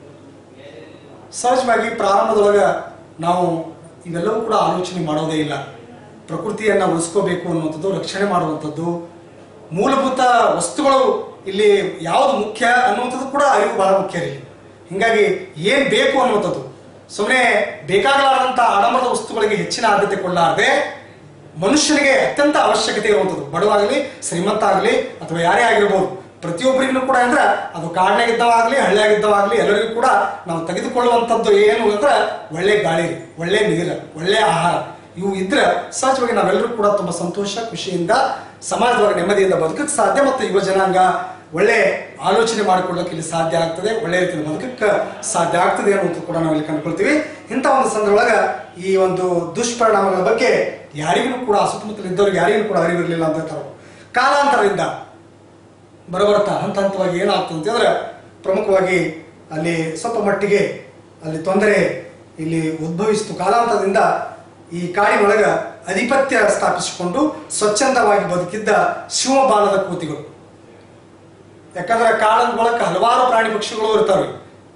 ಸಹಜವಾಗಿ ಪ್ರಾರಂಭದೊಳಗ ನಾವು ಇವೆಲ್ಲವೂ ಕೂಡ ಆಲೋಚನೆ ಮಾಡೋದೇ ಇಲ್ಲ ಪ್ರಕೃತಿಯನ್ನ ಉಳಿಸ್ಕೋಬೇಕು ಅನ್ನುವಂಥದ್ದು ರಕ್ಷಣೆ ಮಾಡುವಂಥದ್ದು ಮೂಲಭೂತ ವಸ್ತುಗಳು ಇಲ್ಲಿ ಯಾವುದು ಮುಖ್ಯ ಅನ್ನುವಂಥದ್ದು ಕೂಡ ಅರಿವು ಬಹಳ ಮುಖ್ಯ ರೀ ಹಿಂಗಾಗಿ ಏನ್ ಬೇಕು ಅನ್ನುವಂಥದ್ದು ಸುಮ್ಮನೆ ಬೇಕಾಗಲಾರದಂಥ ಆಡಂಬರದ ವಸ್ತುಗಳಿಗೆ ಹೆಚ್ಚಿನ ಆದ್ಯತೆ ಕೊಡಲಾರದೆ ಮನುಷ್ಯನಿಗೆ ಅತ್ಯಂತ ಅವಶ್ಯಕತೆ ಇರುವಂಥದ್ದು ಬಡವಾಗಲಿ ಶ್ರೀಮಂತ ಆಗಲಿ ಅಥವಾ ಯಾರೇ ಆಗಿರ್ಬೋದು ಪ್ರತಿಯೊಬ್ಬರಿಗೂ ಕೂಡ ಅಂದ್ರೆ ಅದು ಕಾಡ್ನಾಗಿದ್ದವಾಗಲಿ ಹಳ್ಳಿಯಾಗಿದ್ದವಾಗಲಿ ಎಲ್ಲರಿಗೂ ಕೂಡ ನಾವು ತೆಗೆದುಕೊಳ್ಳುವಂಥದ್ದು ಏನು ಅಂದ್ರೆ ಒಳ್ಳೆ ಗಾಳಿ ರೀ, ಒಳ್ಳೆ ನೀರು ಒಳ್ಳೆ ಆಹಾರ ಇವು ಇದ್ರೆ ಸಹಜವಾಗಿ ನಾವೆಲ್ಲರೂ ಕೂಡ ತುಂಬಾ ಸಂತೋಷ ಖುಷಿಯಿಂದ ಸಮಾಜದೊಳಗೆ ನೆಮ್ಮದಿಯಿಂದ ಬದುಕಕ್ಕೆ ಸಾಧ್ಯ ಮತ್ತು ಯುವ ಜನಾಂಗ ಒಳ್ಳೆ ಆಲೋಚನೆ ಮಾಡಿಕೊಳ್ಳಕ್ಕೆ ಇಲ್ಲಿ ಸಾಧ್ಯ ಆಗ್ತದೆ ಒಳ್ಳೆ ರೀತಿಯಲ್ಲಿ ಬದುಕಕ್ಕೆ ಸಾಧ್ಯ ಆಗ್ತದೆ ಅನ್ನೋದು ಕೂಡ ನಾವು ಇಲ್ಲಿ ಕಂಡುಕೊಳ್ತೀವಿ ಇಂಥ ಒಂದು ಸಂದರ್ಭದೊಳಗ ಈ ಒಂದು ದುಷ್ಪರಿಣಾಮಗಳ ಬಗ್ಗೆ ಯಾರಿಗೂ ಕೂಡ ಸುತ್ತಮುತ್ತಲ ಇದ್ದವ್ರಿಗೆ ಯಾರಿಗೂ ಕೂಡ ಅರಿವಿರಲಿಲ್ಲ ಅಂತ ಹೇಳ್ತಾರೆ ಕಾಲಾಂತರದಿಂದ ಬರಬರ್ತಾ ಹಂತ ಹಂತವಾಗಿ ಏನಾಗ್ತದೆ ಅಂತಂದ್ರೆ ಪ್ರಮುಖವಾಗಿ ಅಲ್ಲಿ ಸ್ವಲ್ಪ ಮಟ್ಟಿಗೆ ಅಲ್ಲಿ ತೊಂದರೆ ಇಲ್ಲಿ ಉದ್ಭವಿಸಿತು ಕಾಲಾಂತರದಿಂದ ಈ ಕಾಡಿನೊಳಗ ಅಧಿಪತ್ಯ ಸ್ಥಾಪಿಸಿಕೊಂಡು ಸ್ವಚ್ಛಂದವಾಗಿ ಬದುಕಿದ್ದ ಶಿವಬಾಲದ ಕೂತಿಗಳು ಯಾಕಂದ್ರೆ ಕಾಡಿನ ಒಳಗೆ ಹಲವಾರು ಪ್ರಾಣಿ ಪಕ್ಷಿಗಳು ಇರ್ತವೆ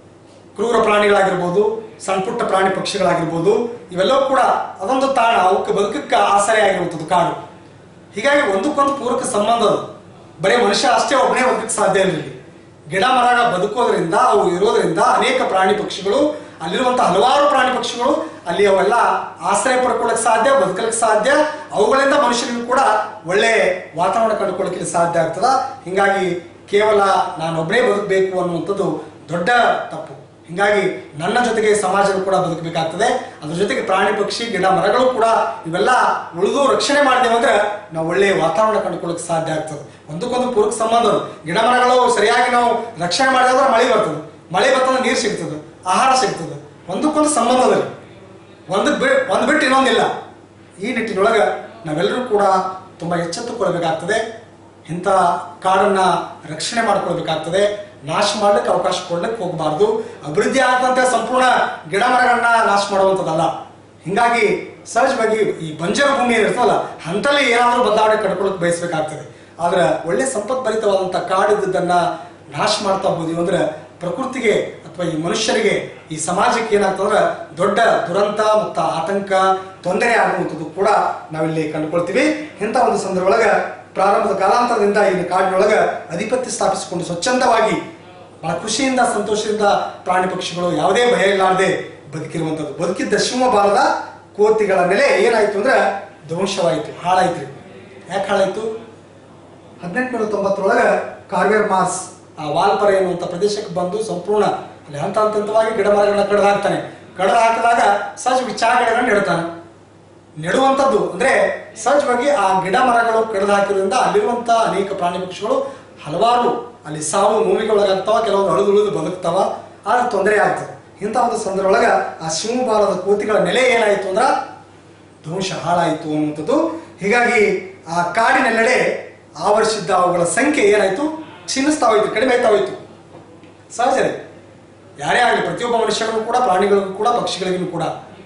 ಕ್ರೂರ ಪ್ರಾಣಿಗಳಾಗಿರ್ಬೋದು ಸಣ್ಣ ಪುಟ್ಟ ಪ್ರಾಣಿ ಪಕ್ಷಿಗಳಾಗಿರ್ಬೋದು ಇವೆಲ್ಲವೂ ಕೂಡ ಅದೊಂದು ತಾಣ ಅವಕ್ಕೆ ಬದುಕಕ್ಕೆ ಆಸರೆ ಆಗಿರುವಂಥದ್ದು ಕಾಡು ಹೀಗಾಗಿ ಒಂದಕ್ಕೊಂದು ಪೂರಕ ಸಂಬಂಧ ಅದು ಬರೀ ಮನುಷ್ಯ ಅಷ್ಟೇ ಒಬ್ಬನೇ ಬದುಕಕ್ಕೆ ಸಾಧ್ಯ ಇಲ್ಲ ಇಲ್ಲಿ ಗಿಡ ಮರ ಬದುಕೋದ್ರಿಂದ ಅವು ಇರೋದ್ರಿಂದ ಅನೇಕ ಪ್ರಾಣಿ ಪಕ್ಷಿಗಳು ಅಲ್ಲಿರುವಂತಹ ಹಲವಾರು ಪ್ರಾಣಿ ಪಕ್ಷಿಗಳು ಅಲ್ಲಿ ಅವೆಲ್ಲ ಆಶ್ರಯ ಪಡ್ಕೊಳ್ಳಕ್ಕೆ ಸಾಧ್ಯ ಬದುಕಲಿಕ್ಕೆ ಸಾಧ್ಯ ಅವುಗಳಿಂದ ಮನುಷ್ಯನಿಗೂ ಕೂಡ ಒಳ್ಳೆ ವಾತಾವರಣ ಕಂಡುಕೊಳ್ಳಕ್ಕೆ ಇಲ್ಲಿ ಸಾಧ್ಯ ಆಗ್ತದ ಹಿಂಗಾಗಿ ಕೇವಲ ನಾನೊಬ್ಬನೇ ಬದುಕಬೇಕು ಅನ್ನುವಂಥದ್ದು ದೊಡ್ಡ ತಪ್ಪು ಹಿಂಗಾಗಿ ನನ್ನ ಜೊತೆಗೆ ಸಮಾಜವು ಕೂಡ ಬದುಕಬೇಕಾಗ್ತದೆ ಅದ್ರ ಜೊತೆಗೆ ಪ್ರಾಣಿ ಪಕ್ಷಿ ಗಿಡ ಮರಗಳು ಕೂಡ ಇವೆಲ್ಲ ಉಳಿದು ರಕ್ಷಣೆ ಮಾಡಿದೆವು ಅಂದ್ರೆ ನಾವು ಒಳ್ಳೆ ವಾತಾವರಣ ಕಂಡುಕೊಳ್ಳಕ್ಕೆ ಸಾಧ್ಯ ಆಗ್ತದೆ ಒಂದಕ್ಕೊಂದು ಪೂರಕ ಸಂಬಂಧ ಅದು. ಗಿಡ ಮರಗಳು ಸರಿಯಾಗಿ ನಾವು ರಕ್ಷಣೆ ಮಾಡಿದ್ರೆ ಮಳೆ ಬರ್ತದೆ ಮಳೆ ಬರ್ತಂದ್ರೆ ನೀರು ಸಿಗ್ತದೆ ಆಹಾರ ಸಿಗ್ತದೆ ಒಂದಕ್ಕೊಂದು ಸಂಬಂಧ ಅದ ರೀ. ಒಂದು ಬಿ ಒಂದು ಬಿಟ್ಟು ಇನ್ನೊಂದಿಲ್ಲ ಈ ನಿಟ್ಟಿನೊಳಗೆ ನಾವೆಲ್ಲರೂ ಕೂಡ ತುಂಬ ಎಚ್ಚೆತ್ತುಕೊಳ್ಬೇಕಾಗ್ತದೆ ಇಂಥ ಕಾಡನ್ನ ರಕ್ಷಣೆ ಮಾಡ್ಕೊಳ್ಬೇಕಾಗ್ತದೆ ನಾಶ ಮಾಡ್ಲಿಕ್ಕೆ ಅವಕಾಶ ಕೊಡ್ಲಿಕ್ಕೆ ಹೋಗಬಾರ್ದು ಅಭಿವೃದ್ಧಿ ಆಗದಂತೆ ಸಂಪೂರ್ಣ ಗಿಡ ಮರಗಳನ್ನ ನಾಶ ಮಾಡುವಂಥದ್ದಲ್ಲ ಹಿಂಗಾಗಿ ಸಹಜವಾಗಿ ಈ ಬಂಜರ ಭೂಮಿ ಏನಿರ್ತಲ್ಲ ಅಂತಲ್ಲಿ ಏನಾದರೂ ಬದಲಾವಣೆ ಕಡ್ಕೊಳಕ್ ಬಯಸ್ಬೇಕಾಗ್ತದೆ ಆದ್ರೆ ಒಳ್ಳೆ ಸಂಪತ್ಭರಿತವಾದಂಥ ಕಾಡಿದ್ದನ್ನ ನಾಶ ಮಾಡ್ತಾ ಹೋದ್ವಿ ಅಂದ್ರೆ ಪ್ರಕೃತಿಗೆ ಅಥವಾ ಈ ಮನುಷ್ಯರಿಗೆ ಈ ಸಮಾಜಕ್ಕೆ ಏನಾಗ್ತಂದ್ರೆ ದೊಡ್ಡ ದುರಂತ ಮತ್ತು ಆತಂಕ ತೊಂದರೆ ಆಗುವಂಥದ್ದು ಕೂಡ ನಾವಿಲ್ಲಿ ಕಂಡುಕೊಳ್ತೀವಿ ಇಂಥ ಒಂದು ಸಂದರ್ಭದೊಳಗ ಪ್ರಾರಂಭದ ಕಾಲಾಂತರದಿಂದ ಇಲ್ಲಿ ಕಾಡಿನೊಳಗ ಅಧಿಪತ್ಯ ಸ್ಥಾಪಿಸಿಕೊಂಡು ಸ್ವಚ್ಛಂದವಾಗಿ ಬಹಳ ಖುಷಿಯಿಂದ ಸಂತೋಷದಿಂದ ಪ್ರಾಣಿ ಪಕ್ಷಿಗಳು ಯಾವುದೇ ಭಯ ಇಲ್ಲಾರದೆ ಬದುಕಿರುವಂಥದ್ದು ಬದುಕಿದ್ದ ಶಿವಬಾಲದ ಕೋತಿಗಳ ನೆಲೆ ಏನಾಯ್ತು ಅಂದ್ರೆ ಧ್ವಂಸವಾಯಿತು ಹಾಳಾಯ್ತು ಯಾಕೆ ಹಾಳಾಯ್ತು ಹದಿನೆಂಟುನೂರ ತೊಂಬತ್ತರೊಳಗೆ ಕಾರ್ವೇರ್ ಮಾಸ್ ಆ ವಾಲ್ಪರೆ ಎನ್ನುವಂಥ ಪ್ರದೇಶಕ್ಕೆ ಬಂದು ಸಂಪೂರ್ಣ ಅಲ್ಲಿ ಹಂತ ಹಂತವಾಗಿ ಗಿಡ ಮರಗಳನ್ನ ಕಡ್ದು ಹಾಕ್ತಾನೆ ಕಡ್ದು ಹಾಕಿದಾಗ ಸಹಜವಾಗಿ ಚಹಾ ಗಿಡಗಳನ್ನ ನೆಡ್ತಾನೆ ನೆಡುವಂಥದ್ದು ಅಂದ್ರೆ ಸಹಜವಾಗಿ ಆ ಗಿಡ ಮರಗಳು ಕಡ್ದು ಹಾಕಿರೋದ್ರಿಂದ ಅಲ್ಲಿರುವಂಥ ಅನೇಕ ಪ್ರಾಣಿ ಪಕ್ಷಿಗಳು ಹಲವಾರು ಅಲ್ಲಿ ಸಾವು ನೋವಿಗೆ ಒಳಗಾಗ್ತಾವ ಕೆಲವೊಂದು ಅಳಿದು ಉಳಿದು ಬದುಕ್ತಾವ ಆದ್ರೆ ತೊಂದರೆ ಆಗ್ತದೆ ಇಂಥ ಒಂದು ಸಂದರ್ಭದೊಳಗ ಆ ಶಿವಬಾಲದ ಕೋತಿಗಳ ನೆಲೆ ಏನಾಯಿತು ಅಂದ್ರ ಧ್ವಂಸ ಹಾಳಾಯಿತು ಅನ್ನುವಂಥದ್ದು ಹೀಗಾಗಿ ಆ ಕಾಡಿನೆಲ್ಲೆಡೆ ಆವರಿಸಿದ್ದ ಅವುಗಳ ಸಂಖ್ಯೆ ಏನಾಯಿತು ಕ್ಷೀಣಿಸ್ತಾ ಹೋಯ್ತು ಕಡಿಮೆ ಆಯ್ತಾ ಹೋಯ್ತು ಸಹಜರೇ ಯಾರೇ ಆಗಲಿ ಪ್ರತಿಯೊಬ್ಬ ಮನುಷ್ಯರಿಗೂ ಕೂಡ ಪ್ರಾಣಿಗಳಿಗೂ ಕೂಡ ಪಕ್ಷಿಗಳಿಗೂ ಕೂಡ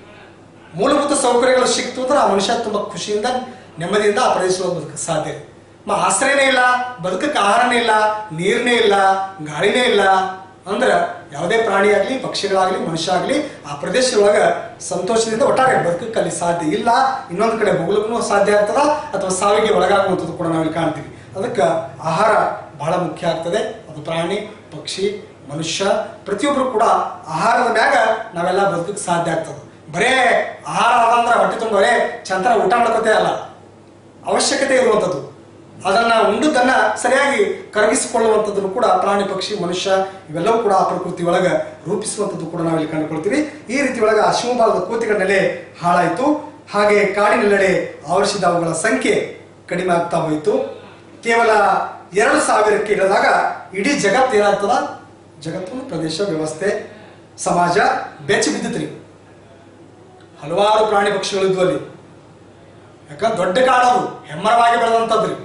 ಮೂಲಭೂತ ಸೌಕರ್ಯಗಳು ಸಿಕ್ತು ಅಂದ್ರೆ ಆ ಮನುಷ್ಯ ತುಂಬಾ ಖುಷಿಯಿಂದ ನೆಮ್ಮದಿಯಿಂದ ಆ ಪ್ರದೇಶದಲ್ಲಿ ಬದುಕಕ್ಕೆ ಸಾಧ್ಯ ಮ ಆಶ್ರಯನೇ ಇಲ್ಲ ಬದುಕಕ್ಕೆ ಆಹಾರನೇ ಇಲ್ಲ ನೀರನೇ ಇಲ್ಲ ಗಾಳಿನೇ ಇಲ್ಲ ಅಂದ್ರೆ ಯಾವುದೇ ಪ್ರಾಣಿ ಆಗಲಿ ಪಕ್ಷಿಗಳಾಗಲಿ ಮನುಷ್ಯ ಆಗಲಿ ಆ ಪ್ರದೇಶದೊಳಗ ಸಂತೋಷದಿಂದ ಒಟ್ಟಾರೆ ಬದುಕಕ್ಕೆ ಅಲ್ಲಿ ಸಾಧ್ಯ ಇಲ್ಲ ಇನ್ನೊಂದು ಕಡೆ ಹೋಗ್ಲಿಕ್ಕೂ ಸಾಧ್ಯ ಆಗ್ತದ ಅಥವಾ ಸಾವಿಗೆ ಒಳಗಾಗುವಂಥದ್ದು ಕೂಡ ನಾವಿಲ್ಲಿ ಕಾಣ್ತೀವಿ ಅದಕ್ಕೆ ಆಹಾರ ಬಹಳ ಮುಖ್ಯ ಆಗ್ತದೆ ಅದು ಪ್ರಾಣಿ ಪಕ್ಷಿ ಮನುಷ್ಯ ಪ್ರತಿಯೊಬ್ಬರು ಕೂಡ ಆಹಾರದ ಮ್ಯಾಗ ನಾವೆಲ್ಲ ಬದುಕಕ್ಕೆ ಸಾಧ್ಯ ಆಗ್ತದೆ ಬರೇ ಆಹಾರ ಅದಂದ್ರೆ ಹೊಟ್ಟೆ ತುಂಬ ಬರೇ ಚಂತರ ಊಟ ಮಾಡ್ಕೋತೇ ಅಲ್ಲ ಅವಶ್ಯಕತೆ ಇರುವಂಥದ್ದು ಅದನ್ನ ಉಂಡುದನ್ನ ಸರಿಯಾಗಿ ಕರಗಿಸಿಕೊಳ್ಳುವಂಥದ್ದನ್ನು ಕೂಡ ಪ್ರಾಣಿ ಪಕ್ಷಿ ಮನುಷ್ಯ ಇವೆಲ್ಲವೂ ಕೂಡ ಆ ಪ್ರಕೃತಿ ಒಳಗೆ ರೂಪಿಸುವಂಥದ್ದು ಕೂಡ ನಾವಿಲ್ಲಿ ಕಂಡುಕೊಳ್ತೀವಿ ಈ ರೀತಿ ಒಳಗೆ ಆ ಶಿವಭಾಗದ ಕೋತಿಗಳ ನೆಲೆ ಹಾಳಾಯಿತು ಹಾಗೆ ಕಾಡಿನೆಲ್ಲೆಡೆ ಆವರಿಸಿದ ಅವುಗಳ ಸಂಖ್ಯೆ ಕಡಿಮೆ ಆಗ್ತಾ ಹೋಯಿತು ಕೇವಲ ಎರಡು ಸಾವಿರಕ್ಕೆ ಇಳಿದಾಗ ಇಡೀ ಜಗತ್ತು ಏನಾಗ್ತದ ಜಗತ್ತು ಪ್ರದೇಶ ವ್ಯವಸ್ಥೆ ಸಮಾಜ ಬೆಚ್ಚಿ ಬಿದ್ದಿತ್ರಿ ಹಲವಾರು ಪ್ರಾಣಿ ಪಕ್ಷಿಗಳು ಇದ್ವು ಅಲ್ಲಿ ಯಾಕಂದ್ರೆ ದೊಡ್ಡ ಕಾಡದು ಹೆಮ್ಮರವಾಗಿ ಬೆಳೆದಂಥದ್ರಿ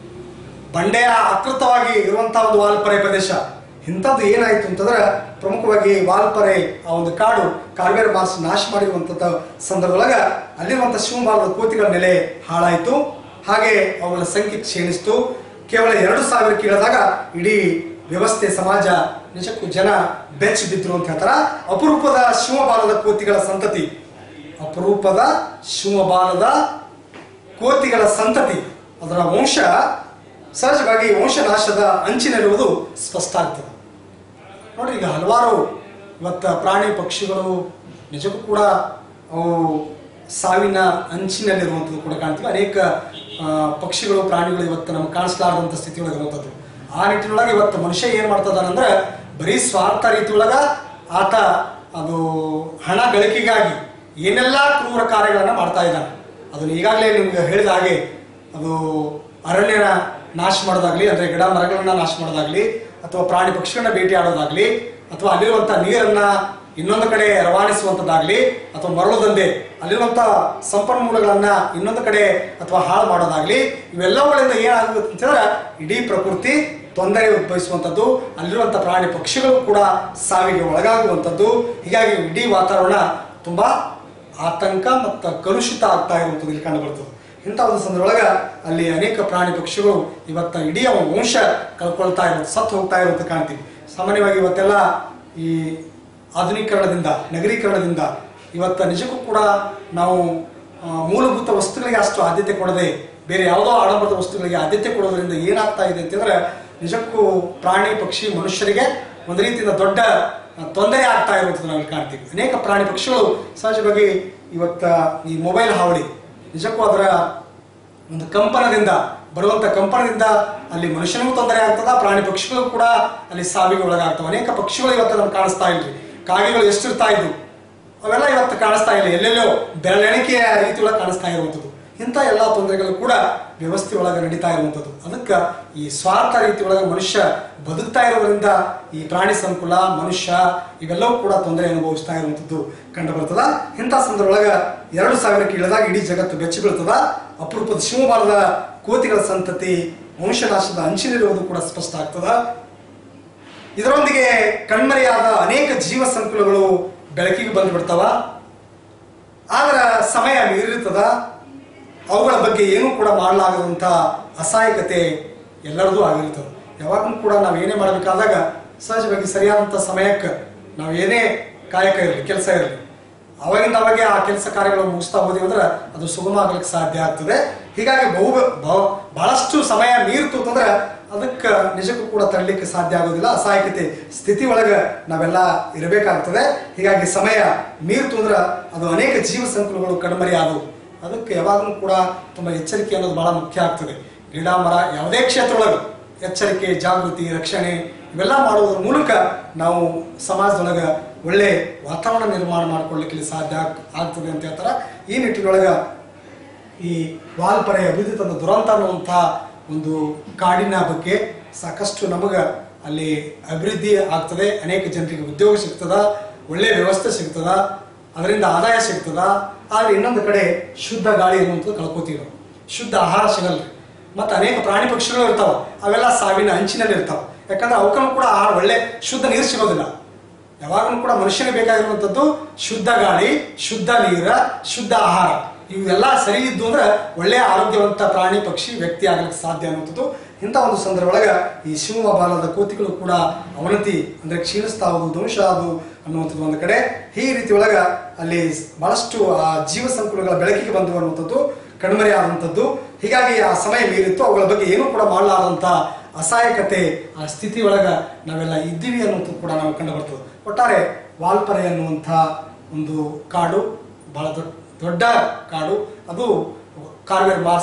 ಬಂಡೆಯ ಆಕೃತವಾಗಿ ಇರುವಂತಹ ಒಂದು ವಾಲ್ಪರೆ ಪ್ರದೇಶ ಇಂಥದ್ದು ಏನಾಯ್ತು ಅಂತಂದ್ರೆ ಪ್ರಮುಖವಾಗಿ ವಾಲ್ಪರೆ ಆ ಒಂದು ಕಾಡು ಕಾರ್ವೇರ್ ಮಾರ್ಸ್ ನಾಶ ಮಾಡಿರುವಂಥದ್ದು ಸಂದರ್ಭದೊಳಗ ಅಲ್ಲಿರುವಂಥ ಶಿವಮಾಲದ ಕೋತಿಗಳ ನೆಲೆ ಹಾಳಾಯಿತು ಹಾಗೆ ಅವುಗಳ ಸಂಖ್ಯೆ ಕ್ಷೀಣಿಸ್ತು ಕೇವಲ ಎರಡು ಸಾವಿರಕ್ಕೆ ಇಳಿದಾಗ ಇಡೀ ವ್ಯವಸ್ಥೆ ಸಮಾಜ ನಿಜಕ್ಕೂ ಜನ ಬೆಚ್ಚಿ ಬಿದ್ರು ಅಂತ ಹೇಳ್ತಾರ ಅಪರೂಪದ ಶಿವಬಾಲದ ಕೋತಿಗಳ ಸಂತತಿ ಅಪರೂಪದ ಶಿವಬಾಲದ ಕೋತಿಗಳ ಸಂತತಿ ಅದರ ವಂಶ ಸಹಜವಾಗಿ ವಂಶನಾಶದ ಅಂಚಿನಲ್ಲಿರುವುದು ಸ್ಪಷ್ಟ ಆಗ್ತದೆ ನೋಡ್ರಿ ಈಗ ಹಲವಾರು ಇವತ್ತ ಪ್ರಾಣಿ ಪಕ್ಷಿಗಳು ನಿಜಕ್ಕೂ ಕೂಡ ಅವು ಸಾವಿನ ಅಂಚಿನಲ್ಲಿರುವಂಥದ್ದು ಕೂಡ ಕಾಣ್ತೀವಿ ಅನೇಕ ಆ, ಪಕ್ಷಿಗಳು ಪ್ರಾಣಿಗಳು ಇವತ್ತು ನಮ್ಗೆ ಕಾಣಿಸ್ಲಾರ್ದಂಥ ಸ್ಥಿತಿ ಒಳಗೆ ಇರುವಂಥದ್ದು ಆ ನಿಟ್ಟಿನೊಳಗೆ ಇವತ್ತು ಮನುಷ್ಯ ಏನು ಮಾಡ್ತದಾನಂದ್ರೆ ಬರೀ ಸ್ವಾರ್ಥ ರೀತಿ ಒಳಗ ಆತ ಅದು ಹಣ ಗಳಿಕೆಗಾಗಿ ಏನೆಲ್ಲ ಕ್ರೂರ ಕಾರ್ಯಗಳನ್ನು ಮಾಡ್ತಾ ಇದ್ದಾನೆ ಅದನ್ನು ಈಗಾಗಲೇ ನಿಮ್ಗೆ ಹೇಳಿದ ಹಾಗೆ ಅದು ಅರಣ್ಯನ ನಾಶ ಮಾಡೋದಾಗ್ಲಿ ಅಂದ್ರೆ ಗಿಡ ಮರಗಳನ್ನ ನಾಶ ಮಾಡೋದಾಗ್ಲಿ ಅಥವಾ ಪ್ರಾಣಿ ಪಕ್ಷಿಗಳನ್ನ ಭೇಟಿ ಆಡೋದಾಗ್ಲಿ ಅಥವಾ ಅಲ್ಲಿರುವಂತ ನೀರನ್ನ ಇನ್ನೊಂದು ಕಡೆ ರವಾನಿಸುವಂಥದ್ದಾಗ್ಲಿ ಅಥವಾ ಮರಳು ದಂಧೆ ಅಲ್ಲಿರುವಂತ ಸಂಪನ್ಮೂಲಗಳನ್ನ ಇನ್ನೊಂದು ಕಡೆ ಅಥವಾ ಹಾಳು ಮಾಡೋದಾಗ್ಲಿ ಇವೆಲ್ಲವುಗಳಿಂದ ಏನಾಗುತ್ತೆ ಅಂತಂದ್ರೆ ಇಡೀ ಪ್ರಕೃತಿ ತೊಂದರೆ ಉದ್ಭವಿಸುವಂಥದ್ದು ಅಲ್ಲಿರುವಂತ ಪ್ರಾಣಿ ಪಕ್ಷಿಗಳು ಕೂಡ ಸಾವಿಗೆ ಒಳಗಾಗುವಂಥದ್ದು ಹೀಗಾಗಿ ಇಡೀ ವಾತಾವರಣ ತುಂಬಾ ಆತಂಕ ಮತ್ತು ಕಲುಷಿತ ಆಗ್ತಾ ಇರುವಂಥದ್ದು ಇಲ್ಲಿ ಕಂಡು ಬರ್ತದೆ ಇಂಥ ಒಂದು ಸಂದರ್ಭದೊಳಗ ಅಲ್ಲಿ ಅನೇಕ ಪ್ರಾಣಿ ಪಕ್ಷಿಗಳು ಇವತ್ತ ಇಡೀ ಅವ ವಂಶ ಕಳ್ಕೊಳ್ತಾ ಇರೋದು ಸತ್ತು ಹೋಗ್ತಾ ಇರೋದು ಕಾಣ್ತೀವಿ ಸಾಮಾನ್ಯವಾಗಿ ಇವತ್ತೆಲ್ಲ ಈ ಆಧುನೀಕರಣದಿಂದ ನಗರೀಕರಣದಿಂದ ಇವತ್ತ ನಿಜಕ್ಕೂ ಕೂಡ ನಾವು ಆ, ಮೂಲಭೂತ ವಸ್ತುಗಳಿಗೆ ಅಷ್ಟು ಆದ್ಯತೆ ಕೊಡದೆ ಬೇರೆ ಯಾವುದೋ ಆಡಂಬರದ ವಸ್ತುಗಳಿಗೆ ಆದ್ಯತೆ ಕೊಡೋದ್ರಿಂದ ಏನಾಗ್ತಾ ಇದೆ ಅಂತಂದ್ರೆ ನಿಜಕ್ಕೂ ಪ್ರಾಣಿ ಪಕ್ಷಿ ಮನುಷ್ಯರಿಗೆ ಒಂದು ರೀತಿಯಿಂದ ದೊಡ್ಡ ಆ, ತೊಂದರೆ ಆಗ್ತಾ ಇರುವಂಥದ್ದು ನಾವು ಇಲ್ಲಿ ಕಾಣ್ತೀವಿ ಅನೇಕ ಪ್ರಾಣಿ ಪಕ್ಷಿಗಳು ಸಹಜವಾಗಿ ಇವತ್ತ ಈ ಮೊಬೈಲ್ ಹಾವಳಿ ನಿಜಕ್ಕೂ ಅದರ ಒಂದು ಕಂಪನದಿಂದ ಬರುವಂತ ಕಂಪನದಿಂದ ಅಲ್ಲಿ ಮನುಷ್ಯನಿಗೂ ತೊಂದರೆ ಆಗ್ತದ ಪ್ರಾಣಿ ಪಕ್ಷಿಗಳು ಕೂಡ ಅಲ್ಲಿ ಸಾವಿಗೆ ಒಳಗಾಗ್ತವೆ ಅನೇಕ ಪಕ್ಷಿಗಳು ಇವತ್ತು ನಮ್ಗೆ ಕಾಣಿಸ್ತಾ ಇಲ್ರಿ ಕಾಗೆಗಳು ಎಷ್ಟಿರ್ತಾ ಇದ್ವು ಅವೆಲ್ಲ ಇವತ್ತು ಕಾಣಿಸ್ತಾ ಇಲ್ಲ ಎಲ್ಲೆಲ್ಲೋ ಬೆರಳೆಣಿಕೆಯ ರೀತಿ ಒಳಗೆ ಕಾಣಿಸ್ತಾ ಇರುವಂಥದ್ದು ಇಂಥ ಎಲ್ಲ ತೊಂದರೆಗಳು ಕೂಡ ವ್ಯವಸ್ಥೆ ಒಳಗೆ ನಡೀತಾ ಇರುವಂಥದ್ದು ಅದಕ್ಕೆ ಈ ಸ್ವಾರ್ಥ ರೀತಿ ಒಳಗೆ ಮನುಷ್ಯ ಬದುಕ್ತಾ ಇರೋದ್ರಿಂದ ಈ ಪ್ರಾಣಿ ಸಂಕುಲ ಮನುಷ್ಯ ಇವೆಲ್ಲವೂ ಕೂಡ ತೊಂದರೆ ಅನುಭವಿಸ್ತಾ ಇರುವಂಥದ್ದು ಕಂಡು ಬರ್ತದ ಇಂಥ ಸಂದರ್ಭದೊಳಗ ಎರಡು ಸಾವಿರಕ್ಕೆ ಇಳಿದಾಗ ಇಡೀ ಜಗತ್ತು ಬೆಚ್ಚಿ ಬೀಳ್ತದ ಅಪರೂಪದ ಶಿವಮಾಲದ ಕೋತಿಗಳ ಸಂತತಿ ವಂಶನಾಶದ ಅಂಚಿನಲ್ಲಿರುವುದು ಕೂಡ ಸ್ಪಷ್ಟ ಆಗ್ತದ ಇದರೊಂದಿಗೆ ಕಣ್ಮರೆಯಾದ ಅನೇಕ ಜೀವ ಸಂಕುಲಗಳು ಬೆಳಕಿಗೆ ಬಂದು ಬಿಡ್ತಾವ ಆದ್ರ ಸಮಯ ಮೀರಿರ್ತದ ಅವುಗಳ ಬಗ್ಗೆ ಏನೂ ಕೂಡ ಮಾಡಲಾಗದಂಥ ಅಸಹಾಯಕತೆ ಎಲ್ಲರದೂ ಆಗಿರ್ತದೆ ಯಾವಾಗಲೂ ಕೂಡ ನಾವು ಏನೇ ಮಾಡಬೇಕಾದಾಗ ಸಹಜವಾಗಿ ಸರಿಯಾದಂಥ ಸಮಯಕ್ಕೆ ನಾವು ಏನೇ ಕಾಯಕ ಇರಲಿ ಕೆಲಸ ಇರಲಿ ಅವಾಗಿಂದ ಅವಾಗೆ ಆ ಕೆಲಸ ಕಾರ್ಯಗಳು ಮುಗಿಸ್ತಾ ಹೋದಿವಿ ಅಂದ್ರೆ ಅದು ಸುಗಮ ಆಗ್ಲಿಕ್ಕೆ ಸಾಧ್ಯ ಆಗ್ತದೆ ಹೀಗಾಗಿ ಬಹು ಬಹು- ಬಹಳಷ್ಟು ಸಮಯ ಮೀರ್ತು ಅಂತಂದ್ರೆ ಅದಕ್ಕೆ ನಿಜಕ್ಕೂ ಕೂಡ ತರಲಿಕ್ಕೆ ಸಾಧ್ಯ ಆಗೋದಿಲ್ಲ ಅಸಹಾಯಕತೆ ಸ್ಥಿತಿ ಒಳಗೆ ನಾವೆಲ್ಲ ಇರಬೇಕಾಗ್ತದೆ ಹೀಗಾಗಿ ಸಮಯ ಮೀರ್ತು ಅಂದ್ರೆ ಅದು ಅನೇಕ ಜೀವ ಸಂಕುಲಗಳು ಕಣ್ಮರಿ ಆದವು ಅದಕ್ಕೆ ಯಾವಾಗಲೂ ಕೂಡ ತುಂಬ ಎಚ್ಚರಿಕೆ ಅನ್ನೋದು ಬಹಳ ಮುಖ್ಯ ಆಗ್ತದೆ ಗಿಡ ಮರ ಯಾವುದೇ ಕ್ಷೇತ್ರದೊಳಗೆ ಎಚ್ಚರಿಕೆ ಜಾಗೃತಿ ರಕ್ಷಣೆ ಇವೆಲ್ಲ ಮಾಡುವುದರ ಮೂಲಕ ನಾವು ಸಮಾಜದೊಳಗೆ ಒಳ್ಳೆ ವಾತಾವರಣ ನಿರ್ಮಾಣ ಮಾಡ್ಕೊಳ್ಳಿಕ್ಕೆ ಇಲ್ಲಿ ಸಾಧ್ಯ ಆಗ್- ಆಗ್ತದೆ ಅಂತ ಹೇಳ್ತಾರೆ ಈ ನಿಟ್ಟಿನೊಳಗೆ ಈ ವಾಲ್ಪರೆ ಅಭಿವೃದ್ಧಿ ತಂದ ದುರಂತ ಅನ್ನುವಂಥ ಒಂದು ಕಾಡಿನ ಬಗ್ಗೆ ಸಾಕಷ್ಟು ನಮಗೆ ಅಲ್ಲಿ ಅಭಿವೃದ್ಧಿ ಆಗ್ತದೆ ಅನೇಕ ಜನರಿಗೆ ಉದ್ಯೋಗ ಸಿಗ್ತದ ಒಳ್ಳೆ ವ್ಯವಸ್ಥೆ ಸಿಗ್ತದ ಅದರಿಂದ ಆದಾಯ ಸಿಗ್ತದ ಆದರೆ ಇನ್ನೊಂದು ಕಡೆ ಶುದ್ಧ ಗಾಳಿ ಅನ್ನುವಂಥದ್ದು ಕಳ್ಕೊತೀವಿ ನಾವು ಶುದ್ಧ ಆಹಾರ ಸಿಗಲ್ರಿ ಮತ್ತು ಅನೇಕ ಪ್ರಾಣಿ ಪಕ್ಷಿಗಳು ಇರ್ತಾವ ಅವೆಲ್ಲ ಸಾವಿನ ಅಂಚಿನಲ್ಲಿ ಇರ್ತಾವ ಯಾಕಂದ್ರೆ ಅವಕ್ಕೂ ಕೂಡ ಆಹಾರ ಒಳ್ಳೆ ಶುದ್ಧ ನೀರು ಸಿಗೋದಿಲ್ಲ ಯಾವಾಗಲೂ ಕೂಡ ಮನುಷ್ಯನಿಗೆ ಬೇಕಾಗಿರುವಂಥದ್ದು ಶುದ್ಧ ಗಾಳಿ ಶುದ್ಧ ನೀರ ಶುದ್ಧ ಆಹಾರ ಇವೆಲ್ಲ ಸರಿ ಇದ್ದು ಅಂದ್ರೆ ಒಳ್ಳೆಯ ಆರೋಗ್ಯವಂತ ಪ್ರಾಣಿ ಪಕ್ಷಿ ವ್ಯಕ್ತಿ ಆಗಲಿಕ್ಕೆ ಸಾಧ್ಯ ಅನ್ನುವಂಥದ್ದು ಇಂಥ ಒಂದು ಸಂದರ್ಭ ಒಳಗ ಈ ಶಿವ ಬಾಲದ ಕೋತಿಗಳು ಕೂಡ ಅವನತಿ ಅಂದ್ರೆ ಕ್ಷೀಣಿಸ್ತಾ ಹೋಗುದು ಧ್ವಂಸ ಅದು ಅನ್ನುವಂಥದ್ದು ಒಂದು ಕಡೆ ಈ ರೀತಿ ಒಳಗ ಅಲ್ಲಿ ಬಹಳಷ್ಟು ಆ ಜೀವ ಸಂಕುಲಗಳ ಬೆಳಕಿಗೆ ಬಂದು ಅನ್ನುವಂಥದ್ದು ಕಣ್ಮರೆ ಆದಂಥದ್ದು ಹೀಗಾಗಿ ಆ ಸಮಯ ಮೀರಿತ್ತು ಅವುಗಳ ಬಗ್ಗೆ ಏನೂ ಕೂಡ ಮಾಡಲಾರದಂಥ ಅಸಹಾಯಕತೆ ಆ ಸ್ಥಿತಿ ಒಳಗ ನಾವೆಲ್ಲ ಇದ್ದೀವಿ ಅನ್ನುವಂಥದ್ದು ಕೂಡ ನಾವು ಕಂಡು ಬರ್ತದೆ ಒಟ್ಟಾರೆ ವಾಲ್ಪರೆ ಅನ್ನುವಂಥ ಒಂದು ಕಾಡು ಬಹಳ ದೊಡ್ಡ ದೊಡ್ಡ ಕಾಡು ಅದು ಕಾರ್ವೇರ್ ಮಾರ್ಸ್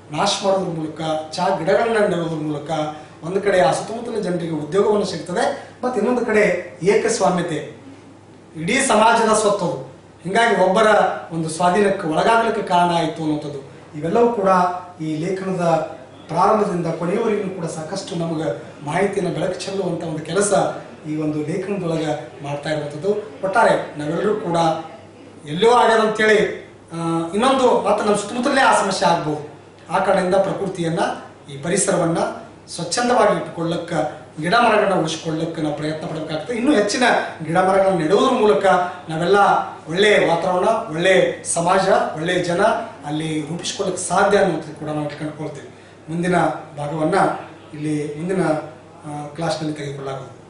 ನಾಶ ಮಾಡೋದ್ರ ಮೂಲಕ ಚಾ ಗಿಡಗಳನ್ನ ನೆಡೋದ್ರ ಮೂಲಕ ಒಂದು ಕಡೆ ಆ ಸುತ್ತಮುತ್ತಲಿನ ಜನರಿಗೆ ಉದ್ಯೋಗವನ್ನು ಸಿಗ್ತದೆ ಮತ್ತು ಇನ್ನೊಂದು ಕಡೆ ಏಕಸ್ವಾಮ್ಯತೆ ಇಡೀ ಸಮಾಜದ ಸ್ವತ್ತು ಅದು. ಹಿಂಗಾಗಿ ಒಬ್ಬರ ಒಂದು ಸ್ವಾಧೀನಕ್ಕೆ ಒಳಗಾಗಲಿಕ್ಕೆ ಕಾರಣ ಆಯಿತು ಅನ್ನುವಂಥದ್ದು ಇವೆಲ್ಲವೂ ಕೂಡ ಈ ಲೇಖನದ ಪ್ರಾರಂಭದಿಂದ ಕೊನೆಯವರೆಗೂ ಕೂಡ ಸಾಕಷ್ಟು ನಮಗೆ ಮಾಹಿತಿಯನ್ನು ಬೆಳಕು ಚೆಲ್ಲುವಂಥ ಒಂದು ಕೆಲಸ ಈ ಒಂದು ಲೇಖನದೊಳಗೆ ಮಾಡ್ತಾ ಇರುವಂಥದ್ದು ಒಟ್ಟಾರೆ ನಾವೆಲ್ಲರೂ ಕೂಡ ಎಲ್ಲೋ ಆಗ್ಯದ ಅಂತೇಳಿ ಆ, ಇನ್ನೊಂದು ಮತ್ತು ನಮ್ಮ ಸುತ್ತಮುತ್ತಲೇ ಆ ಸಮಸ್ಯೆ ಆಗ್ಬೋದು ಆ ಕಡೆಯಿಂದ ಪ್ರಕೃತಿಯನ್ನ ಈ ಪರಿಸರವನ್ನ ಸ್ವಚ್ಛಂದವಾಗಿ ಇಟ್ಟುಕೊಳ್ಳಕ್ಕೆ ಗಿಡ ಮರಗಳನ್ನ ಉಳಿಸ್ಕೊಳ್ಳಕ್ಕೆ ನಾವು ಪ್ರಯತ್ನ ಪಡಬೇಕಾಗ್ತದೆ ಇನ್ನೂ ಹೆಚ್ಚಿನ ಗಿಡ ಮರಗಳನ್ನ ನೆಡುವುದ್ರ ಮೂಲಕ ನಾವೆಲ್ಲ ಒಳ್ಳೆ ವಾತಾವರಣ ಒಳ್ಳೆ ಸಮಾಜ ಒಳ್ಳೆ ಜನ ಅಲ್ಲಿ ರೂಪಿಸ್ಕೊಳ್ಳಕ್ಕೆ ಸಾಧ್ಯ ಅನ್ನೋದು ಕೂಡ ನಾವು ಕಂಡುಕೊಳ್ತೇವೆ ಮುಂದಿನ ಭಾಗವನ್ನ ಇಲ್ಲಿ ಮುಂದಿನ ಕ್ಲಾಸ್ನಲ್ಲಿ ತೆಗೆದುಕೊಳ್ಳಲಾಗುವುದು